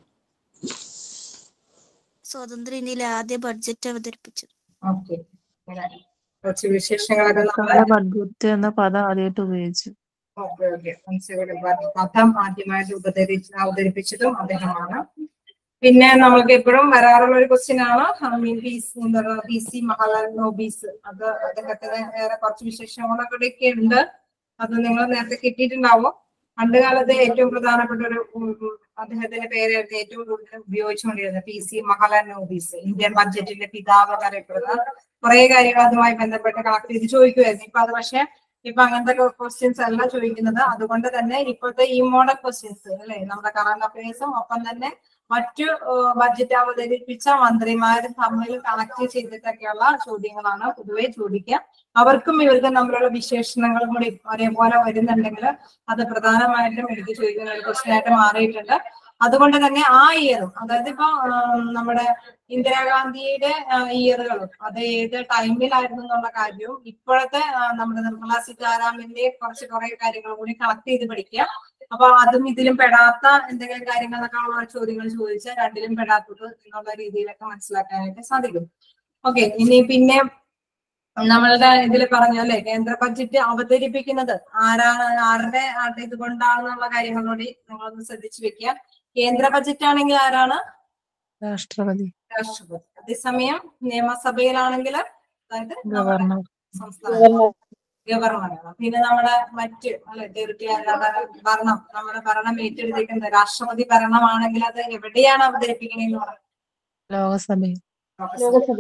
സ്വതന്ത്ര ഇന്ത്യയിലെ ആദ്യ ബഡ്ജറ്റ് അവതരിപ്പിച്ചു ഓക്കെ കുറച്ച് വിശേഷങ്ങളൊക്കെ നമ്മൾ കാല ബഡ്ജറ്റ് എന്ന പദം ആദ്യമായിട്ട് ഉപയോഗിച്ചു ഓക്കെ ഓക്കെ പദം ആദ്യമായിട്ട് ഉപതരിച്ച് അവതരിപ്പിച്ചതും അദ്ദേഹമാണ് പിന്നെ നമ്മൾക്ക് എപ്പോഴും വരാറുള്ള ഒരു ക്വസ്റ്റ്യൻ ആണ് മീൻ പി സി എന്താ പറയുക പി സി മഹലാൽ നോബീസ് അത് അദ്ദേഹത്തിന് വേറെ കുറച്ച് വിശേഷങ്ങളൊക്കെ ഒക്കെ ഉണ്ട് അത് നിങ്ങൾ നേരത്തെ കിട്ടിയിട്ടുണ്ടാവും പണ്ട് കാലത്തെ ഏറ്റവും പ്രധാനപ്പെട്ട ഒരു ഉം, ഉം, അദ്ദേഹത്തിന്റെ പേരായിരുന്നു ഏറ്റവും കൂടുതൽ ഉപയോഗിച്ചുകൊണ്ടിരുന്നത് P C Mahalanobis Indian ബഡ്ജറ്റിന്റെ പിതാവ് എന്നറിയപ്പെടുന്ന കുറെ കാര്യങ്ങൾ അതുമായി ബന്ധപ്പെട്ട് കണക്ട് ചെയ്ത് ചോദിക്കുമായിരുന്നു ഇപ്പൊ അത് പക്ഷെ ഇപ്പൊ അങ്ങനത്തെ ക്വസ്റ്റ്യൻസ് അല്ല ചോദിക്കുന്നത് അതുകൊണ്ട് തന്നെ ഇപ്പോഴത്തെ ഈ മോഡൽ ക്വസ്റ്റ്യൻസ് അല്ലെ നമ്മുടെ കറണ്ട് അഫയേഴ്സും ഒപ്പം തന്നെ മറ്റു ബഡ്ജറ്റ് അവതരിപ്പിച്ച മന്ത്രിമാരും തമ്മിൽ കണക്ട് ചെയ്തിട്ടൊക്കെയുള്ള ചോദ്യങ്ങളാണ് പൊതുവെ ചോദിക്കുക അവർക്കും ഇവർക്കും തമ്മിലുള്ള വിശേഷണങ്ങളും കൂടി ഒരേപോലെ വരുന്നുണ്ടെങ്കിൽ അത് പ്രധാനമായിട്ടും എനിക്ക് ചോദിക്കുന്ന ഒരു ക്വസ്റ്റ്യൻ ആയിട്ട് മാറിയിട്ടുണ്ട് അതുകൊണ്ട് തന്നെ ആ ഇയറും അതായത് ഇപ്പൊ ആം, നമ്മുടെ ഇന്ദിരാഗാന്ധിയുടെ ഇയറുകളും അത് ഏത് ടൈമിലായിരുന്നു എന്നുള്ള കാര്യവും ഇപ്പോഴത്തെ ആ, നമ്മുടെ നിർമ്മല സീതാരാമന്റെ കുറച്ച് കുറെ കാര്യങ്ങൾ കൂടി കണക്ട് ചെയ്ത് പഠിക്കുക അപ്പൊ അതും ഇതിലും പെടാത്ത എന്തെങ്കിലും കാര്യങ്ങളൊക്കെ ഉള്ള ചോദ്യങ്ങൾ ചോദിച്ചാൽ രണ്ടിലും പെടാത്തത് എന്നുള്ള രീതിയിലൊക്കെ മനസ്സിലാക്കാനായിട്ട് സാധിക്കും ഓക്കെ ഇനി പിന്നെ നമ്മളുടെ ഇതിൽ പറഞ്ഞു അല്ലെ കേന്ദ്ര ബഡ്ജറ്റ് അവതരിപ്പിക്കുന്നത് ആരാണ് ആരുടെ ആരുടെ ഇത് കൊണ്ടാണെന്നുള്ള കാര്യങ്ങളോട് നിങ്ങളൊന്ന് ശ്രദ്ധിച്ചു വെക്കുക കേന്ദ്ര ബഡ്ജറ്റ് ആണെങ്കിൽ ആരാണ് രാഷ്ട്രപതി രാഷ്ട്രപതി അതേസമയം നിയമസഭയിലാണെങ്കിൽ അതായത് നമ്മുടെ ഗവർണർ സംസ്ഥാന ഗവർണർ ഗവർണറാണ് പിന്നെ നമ്മുടെ മറ്റ് അല്ലെ ടെറിട്ടറി അല്ലാതെ ഭരണം നമ്മുടെ ഭരണം ഏറ്റെടുത്തിരിക്കുന്നത് രാഷ്ട്രപതി ഭരണമാണെങ്കിൽ അത് എവിടെയാണ് അവതരിപ്പിക്കണേന്ന് പറഞ്ഞു ലോകസഭയിൽ ലോകസഭ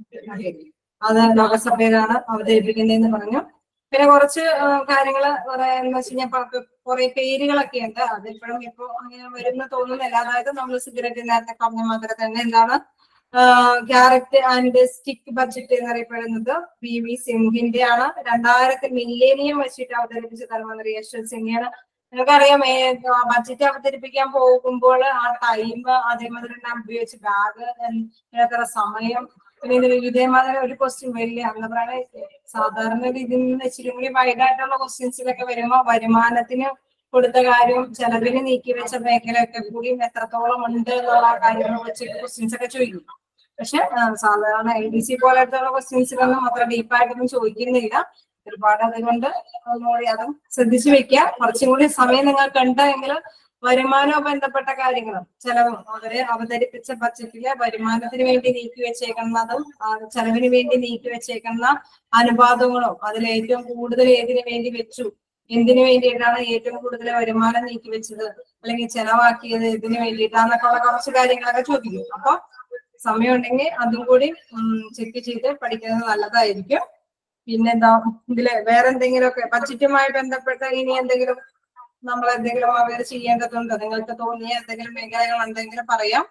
അത് ലോകസഭയിലാണ് അവതരിപ്പിക്കുന്നതെന്ന് പറഞ്ഞു പിന്നെ കുറച്ച് കാര്യങ്ങൾ പറയാന്ന് വെച്ച് കഴിഞ്ഞാൽ കുറെ പേരുകളൊക്കെ ഉണ്ട് അതിപ്പോഴും ഇപ്പൊ അങ്ങനെ വരുന്ന തോന്നുന്നില്ല അതായത് നമ്മൾ സിഗരറ്റ് നേരത്തെ പറഞ്ഞ മാതിരി തന്നെ എന്താണ് ക്യാരറ്റ് ആൻഡ് സ്റ്റിക്ക് ബഡ്ജറ്റ് എന്നറിയപ്പെടുന്നത് പി വി സിംഗിന്റെ ആണ് രണ്ടായിരത്തി മില്ലേനിയം വെച്ചിട്ട് അവതരിപ്പിച്ച ധർമ്മന്ത്രി യശ്വന്ത് സിംഗാണ് നിങ്ങൾക്കറിയാം ബഡ്ജറ്റ് അവതരിപ്പിക്കാൻ പോകുമ്പോൾ ആ ടൈം അതേമാതിരി തന്നെ ഉപയോഗിച്ച ബാഗ് എത്ര സമയം പിന്നെ ഇതിൽ ഇതേമാതിരി ഒരു ക്വസ്റ്റ്യൻ വരില്ല എന്താ പറയുക സാധാരണ രീതിയിൽ നിന്ന് ഇച്ചിരി കൂടി വൈഡായിട്ടുള്ള ക്വസ്റ്റ്യൻസിലൊക്കെ വരുമ്പോ വരുമാനത്തിന് കൊടുത്ത കാര്യവും ചെലവിന് നീക്കി വെച്ച മേഖലയൊക്കെ കൂടി എത്രത്തോളം ഉണ്ട് എന്നുള്ള കാര്യങ്ങൾ വെച്ചിട്ട് ക്വസ്റ്റ്യൻസ് ഒക്കെ ചോദിക്കും പക്ഷെ ആ, സാധാരണ എ ഡി സി പോലത്തുള്ള ക്വസ്റ്റ്യൻസിലൊന്നും അത്ര ഡീപ്പായിട്ടൊന്നും ചോദിക്കുന്നില്ല ഒരുപാട് അതുകൊണ്ട് ഒന്നുകൂടി അതും ശ്രദ്ധിച്ചു വെക്കുക കുറച്ചും കൂടി സമയം നിങ്ങൾക്ക് ഉണ്ടെങ്കിൽ വരുമാനവും ബന്ധപ്പെട്ട കാര്യങ്ങളും ചെലവും അവരെ അവതരിപ്പിച്ച ബഡ്ജറ്റിലെ വരുമാനത്തിന് വേണ്ടി നീക്കി വെച്ചേക്കുന്നതും ആ, ചെലവിന് വേണ്ടി നീക്കി വെച്ചേക്കുന്ന അനുപാതങ്ങളും അതിൽ ഏറ്റവും കൂടുതൽ ഏതിനു വേണ്ടി വെച്ചു എന്തിനു വേണ്ടിയിട്ടാണ് ഏറ്റവും കൂടുതൽ വരുമാനം നീക്കി വെച്ചത് അല്ലെങ്കിൽ ചെലവാക്കിയത് ഇതിന് വേണ്ടിയിട്ടാന്നൊക്കെ ഉള്ള കുറച്ച് കാര്യങ്ങളൊക്കെ ചോദിക്കും അപ്പൊ സമയമുണ്ടെങ്കിൽ അതും കൂടി ചെക്ക് ചെയ്ത് പഠിക്കുന്നത് നല്ലതായിരിക്കും പിന്നെന്താ ഇതില് വേറെ എന്തെങ്കിലുമൊക്കെ ബഡ്ജറ്റുമായി ബന്ധപ്പെട്ട ഇനി എന്തെങ്കിലും നമ്മൾ എന്തെങ്കിലും അവർ ചെയ്യേണ്ടതുണ്ടോ നിങ്ങൾക്ക് തോന്നിയ എന്തെങ്കിലും മേഖലകൾ എന്തെങ്കിലും പറയാം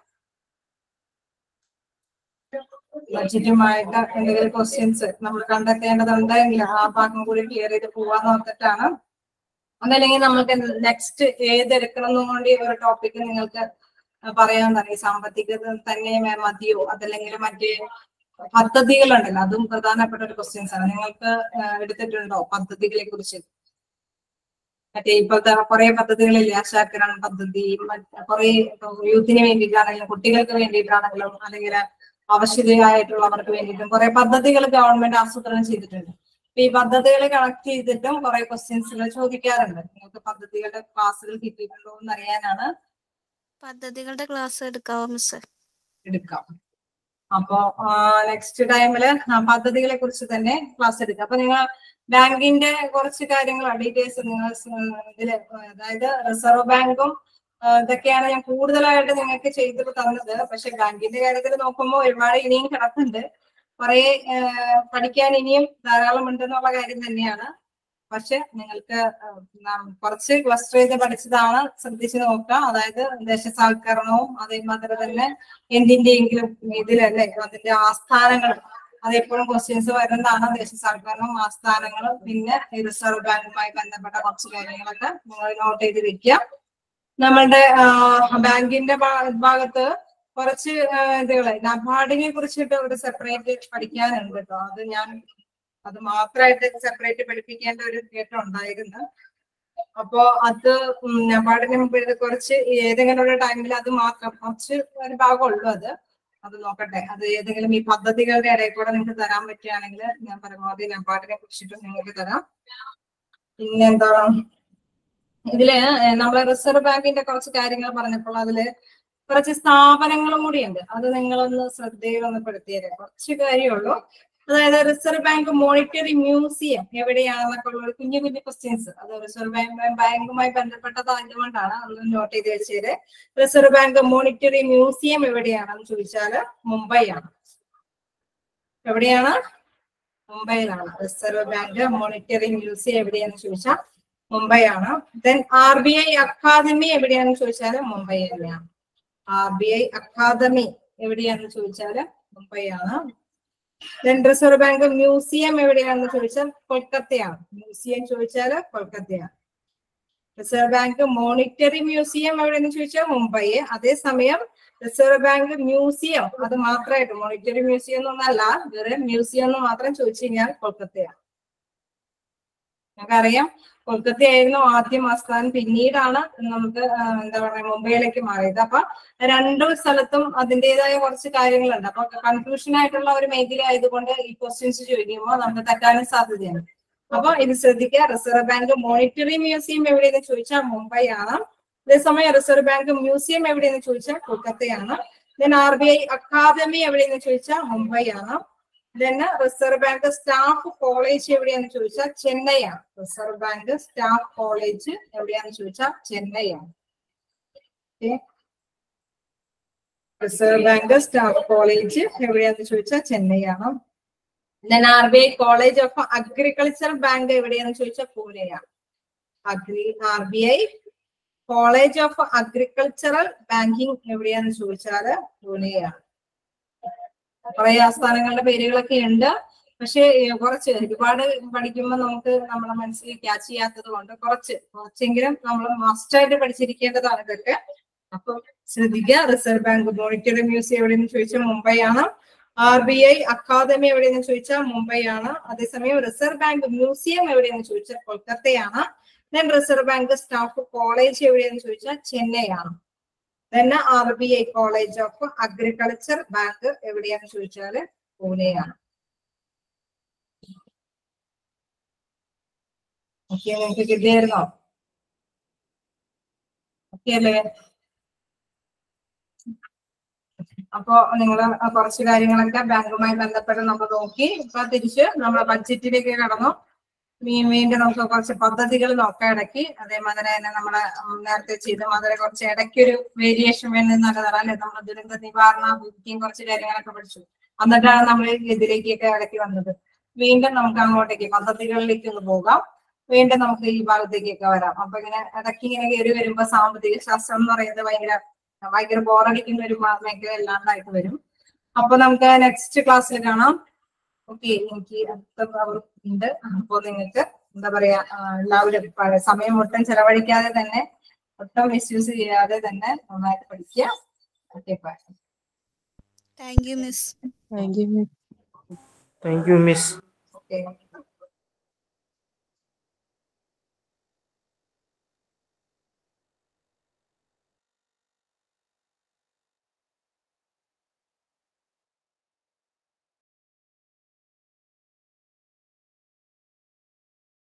ബഡ്ജറ്റുമായിട്ട് എന്തെങ്കിലും ക്വസ്റ്റ്യൻസ് നമ്മൾ കണ്ടെത്തേണ്ടതുണ്ടെങ്കിൽ ആ ഭാഗം കൂടി ക്ലിയർ ചെയ്ത് പോവാന്ന് ഓർത്തിട്ടാണ് അതല്ലെങ്കിൽ നമുക്ക് നെക്സ്റ്റ് ഏതെടുക്കണം എന്നുകൊണ്ട് ഒരു ടോപ്പിക് നിങ്ങൾക്ക് പറയാൻ തന്നെ സാമ്പത്തിക തന്നെ മതിയോ അതല്ലെങ്കിൽ മറ്റേ പദ്ധതികളുണ്ടല്ലോ അതും പ്രധാനപ്പെട്ട ഒരു ക്വസ്റ്റ്യൻസ് ആണ് നിങ്ങൾക്ക് ആ, എടുത്തിട്ടുണ്ടോ പദ്ധതികളെ കുറിച്ച് മറ്റേ ഇപ്പോഴത്തെ കുറെ പദ്ധതികളില്ലേ ആശാക്കിരൺ പദ്ധതി മറ്റ് കുറെ യൂത്തിന് വേണ്ടിയിട്ടാണെങ്കിലും കുട്ടികൾക്ക് വേണ്ടിയിട്ടാണെങ്കിലും അല്ലെങ്കിൽ അവശതയായിട്ടുള്ളവർക്ക് വേണ്ടിയിട്ടും കുറെ പദ്ധതികൾ ഗവൺമെന്റ് ആസൂത്രണം ചെയ്തിട്ടുണ്ട് അപ്പൊ ഈ പദ്ധതികൾ കണക്ട് ചെയ്തിട്ടും കുറെ ക്വസ്റ്റ്യൻസുകൾ ചോദിക്കാറുണ്ട് നിങ്ങൾക്ക് പദ്ധതികളുടെ ക്ലാസ്സുകൾ കിട്ടിയിട്ടുണ്ടോ എന്ന് അറിയാനാണ് പദ്ധതികളുടെ ക്ലാസ് എടുക്കാവോ മിസ് എടുക്കാം അപ്പോ നെക്സ്റ്റ് ടൈമില് പദ്ധതികളെ കുറിച്ച് തന്നെ ക്ലാസ് എടുക്കാം അപ്പൊ നിങ്ങൾ ബാങ്കിന്റെ കുറച്ച് കാര്യങ്ങൾ ഡീറ്റെയിൽസ് നിങ്ങൾ സ് ഇതില് അതായത് റിസർവ് ബാങ്കും ആ, ഇതൊക്കെയാണ് ഞാൻ കൂടുതലായിട്ട് നിങ്ങൾക്ക് ചെയ്തിട്ട് തന്നത് പക്ഷെ ബാങ്കിന്റെ കാര്യത്തിൽ നോക്കുമ്പോൾ ഒരുപാട് ഇനിയും കിടക്കുന്നുണ്ട് കുറെ പഠിക്കാൻ ഇനിയും ധാരാളം ഉണ്ടെന്നുള്ള കാര്യം തന്നെയാണ് പക്ഷെ നിങ്ങൾക്ക് ആ, നാം കുറച്ച് ക്ലസ്റ്റർ ചെയ്ത് പഠിച്ചതാണ് ശ്രദ്ധിച്ച് നോക്കുക അതായത് ദേശസാൽക്കരണവും അതേമാതിരി തന്നെ എന്തിന്റെയെങ്കിലും ഇതിലല്ലേ അതിന്റെ ആസ്ഥാനങ്ങൾ അതെപ്പോഴും ക്വസ്റ്റ്യൻസ് വരുന്നതാണ് ദേശസാൽക്കരണവും ആസ്ഥാനങ്ങളും പിന്നെ ഈ റിസർവ് ബാങ്കുമായി ബന്ധപ്പെട്ട കുറച്ച് കാര്യങ്ങളൊക്കെ നിങ്ങൾ നോട്ട് ചെയ്ത് വെക്കുക നമ്മളുടെ ആ, ബാങ്കിന്റെ ഭാ- ഭാഗത്ത് കുറച്ച് ഇതുകളെ നബാർഡിനെ കുറിച്ചിട്ട് ഒരു സെപ്പറേറ്റ് പഠിക്കാനുണ്ട് കേട്ടോ അത് ഞാൻ അത് മാത്രമായിട്ട് സെപ്പറേറ്റ് പഠിപ്പിക്കേണ്ട ഒരു ഘട്ടം ഉണ്ടായിരുന്നു അപ്പോ അത് ഉം നബാർഡിന് മുമ്പ് ഇത് കുറച്ച് ഏതെങ്കിലും ഒരു ടൈമിൽ അത് മാത്രം കുറച്ച് ഒരു ഭാഗമുള്ളൂ അത് അത് നോക്കട്ടെ അത് ഏതെങ്കിലും ഈ പദ്ധതികളുടെ ഇടയിൽ കൂടെ നിങ്ങൾക്ക് തരാൻ പറ്റുകയാണെങ്കിൽ ഞാൻ പരമാവധി നബാർഡിനെ കുറിച്ചിട്ട് നിങ്ങൾക്ക് തരാം പിന്നെന്താണ് ഇതില് നമ്മളെ റിസർവ് ബാങ്കിന്റെ കുറച്ച് കാര്യങ്ങൾ പറഞ്ഞപ്പോൾ അതില് കുറച്ച് സ്ഥാപനങ്ങളും കൂടിയുണ്ട് അത് നിങ്ങളൊന്ന് ശ്രദ്ധയിൽ ഒന്ന് പെടുത്തിയത് കുറച്ച് കാര്യമുള്ളൂ അതായത് റിസർവ് ബാങ്ക് മോണിറ്ററി മ്യൂസിയം എവിടെയാണെന്നൊക്കെ ഉള്ള ഒരു കുഞ്ഞു കുഞ്ഞു ക്വസ്റ്റ്യൻസ് അത് റിസർവ് ബാങ്ക് ബാങ്കുമായി ബന്ധപ്പെട്ടത് അതുകൊണ്ടാണ് ഒന്ന് നോട്ട് ചെയ്ത് വെച്ചത് റിസർവ് ബാങ്ക് മോണിറ്ററി മ്യൂസിയം എവിടെയാണെന്ന് ചോദിച്ചാല് മുംബൈ ആണ് എവിടെയാണ് മുംബൈയിലാണ് റിസർവ് ബാങ്ക് മോണിറ്ററി മ്യൂസിയം എവിടെയാണെന്ന് ചോദിച്ചാൽ മുംബൈ ആണ് then R B I academy എവിടെയാണെന്ന് ചോദിച്ചാൽ മുംബൈ തന്നെയാണ് ആർ ബി ഐ അക്കാദമി എവിടെയാണെന്ന് ചോദിച്ചാല് മുംബൈ ആണ് ദെൻ റിസർവ് ബാങ്ക് മ്യൂസിയം എവിടെയാണെന്ന് ചോദിച്ചാൽ കൊൽക്കത്തയാണ് മ്യൂസിയം ചോദിച്ചാൽ കൊൽക്കത്തയാണ് റിസർവ് ബാങ്ക് മോണിറ്ററി മ്യൂസിയം എവിടെയെന്ന് ചോദിച്ചാൽ മുംബൈ അതേസമയം റിസർവ് ബാങ്ക് മ്യൂസിയം അത് മാത്രമായിട്ട് മോണിറ്ററി മ്യൂസിയം എന്നൊന്നല്ല വേറെ മ്യൂസിയം എന്ന് മാത്രം ചോദിച്ചു കഴിഞ്ഞാൽ കൊൽക്കത്തയാണ് നമുക്കറിയാം കൊൽക്കത്തയായിരുന്നു ആദ്യം ആസ്ഥാനം പിന്നീടാണ് നമുക്ക് ആ, എന്താ പറയുക മുംബൈയിലേക്ക് മാറിയത് അപ്പൊ രണ്ടു സ്ഥലത്തും അതിൻ്റെതായ കുറച്ച് കാര്യങ്ങളുണ്ട് അപ്പൊ കൺഫ്യൂഷൻ ആയിട്ടുള്ള ഒരു മേഖല ആയതുകൊണ്ട് ഈ ക്വസ്റ്റ്യൻസ് ചോദിക്കുമ്പോൾ നമുക്ക് തെറ്റാനും സാധ്യതയാണ് അപ്പൊ ഇത് ശ്രദ്ധിക്കുക റിസർവ് ബാങ്ക് മോണിറ്ററി മ്യൂസിയം എവിടെയെന്ന് ചോദിച്ചാൽ മുംബൈ ആണ് അതേസമയം റിസർവ് ബാങ്ക് മ്യൂസിയം എവിടെയെന്ന് ചോദിച്ചാൽ കൊൽക്കത്തയാണ് then R B I academy എവിടെയെന്ന് ചോദിച്ചാൽ മുംബൈ ആണ് then reserve bank staff college എവിടെയാന്ന് ചോദിച്ചാൽ ചെന്നൈയാണ് റിസർവ് ബാങ്ക് സ്റ്റാഫ് കോളേജ് എവിടെയാന്ന് ചോദിച്ചാൽ ചെന്നൈയാണ് Okay. Reserve bank staff college എവിടെയാന്ന് ചോദിച്ചാൽ ചെന്നൈയാണ് then R B I college of agriculture bank എവിടെയാന്ന് ചോദിച്ചാൽ പൂനെയാണ് agri R B I college of agricultural banking എവിടെയാന്ന് ചോദിച്ചാല് പൂനെയാണ് കുറെ ആസ്ഥാനങ്ങളുടെ പേരുകളൊക്കെ ഉണ്ട് പക്ഷെ ഏഹ്, കുറച്ച് ഒരുപാട് പഠിക്കുമ്പോൾ നമുക്ക് നമ്മുടെ മനസ്സിൽ ക്യാച്ച് ചെയ്യാത്തത് കൊണ്ട് കുറച്ച് കുറച്ചെങ്കിലും നമ്മൾ മസ്റ്റായിട്ട് പഠിച്ചിരിക്കേണ്ടതാണ് ഇതൊക്കെ അപ്പം ശ്രദ്ധിക്കുക റിസർവ് ബാങ്ക് മോണിറ്ററി മ്യൂസിയം എവിടെയെന്ന് ചോദിച്ചാൽ മുംബൈ ആണ് ആർ ബി ഐ അക്കാദമി എവിടെയെന്ന് ചോദിച്ചാൽ മുംബൈ ആണ് അതേസമയം റിസർവ് ബാങ്ക് മ്യൂസിയം എവിടെയെന്ന് ചോദിച്ചാൽ കൊൽക്കത്തയാണ് then reserve bank staff college എവിടെയെന്ന് ചോദിച്ചാൽ ചെന്നൈ ആണ് then R B I college of agriculture bank എവിടെയാന്ന് ചോദിച്ചാല് പൂനെയാണ് ഓക്കെ നിങ്ങൾക്ക് കിട്ടിയായിരുന്നോ ഓക്കെ അല്ലേ അപ്പോ നിങ്ങൾ കുറച്ച് കാര്യങ്ങളൊക്കെ ബാങ്കുമായി ബന്ധപ്പെട്ട് നമ്മൾ നോക്കി ഇപ്പൊ തിരിച്ച് നമ്മുടെ ബഡ്ജറ്റിലേക്ക് കടന്നു വീ- വീണ്ടും നമുക്ക് കുറച്ച് പദ്ധതികൾ നോക്കാം ഇടയ്ക്ക് അതേമാതിരി തന്നെ നമ്മള് ഉം നേരത്തെ ചെയ്ത മാതിരി കുറച്ച് ഇടയ്ക്കൊരു വേരിയേഷൻ വേണമെന്ന് നല്ലതാണ് അല്ലെ നമ്മൾ ദുരന്ത നിവാരണ ബുദ്ധിയും കുറച്ച് കാര്യങ്ങളൊക്കെ പഠിച്ചു എന്നിട്ടാണ് നമ്മൾ ഇതിലേക്കൊക്കെ ഇടയ്ക്ക് വന്നത് വീണ്ടും നമുക്ക് അങ്ങോട്ടേക്ക് പദ്ധതികളിലേക്ക് ഒന്ന് പോകാം വീണ്ടും നമുക്ക് ഈ ഭാഗത്തേക്കൊക്കെ വരാം അപ്പൊ ഇങ്ങനെ ഇടയ്ക്ക് ഇങ്ങനെ കയറി വരുമ്പോ സാമ്പത്തിക ശാസ്ത്രം എന്ന് പറയുന്നത് ഭയങ്കര ഭയങ്കര ബോറടിക്കുന്ന ഒരു മാ- മേഖല അല്ലാണ്ടായിട്ട് വരും അപ്പൊ നമുക്ക് നെക്സ്റ്റ് ക്ലാസ്സിൽ കാണാം ഓക്കെ എനിക്ക് അടുത്ത അവർ ഉണ്ട് അപ്പൊ നിങ്ങൾക്ക് എന്താ പറയാ ആ, എല്ലാവരും പ- സമയം ഒട്ടും ചെലവഴിക്കാതെ തന്നെ ഒട്ടും മിസ്യൂസ് ചെയ്യാതെ തന്നെ നന്നായിട്ട് പഠിക്കുക okay bye thank you miss thank you thank you miss okay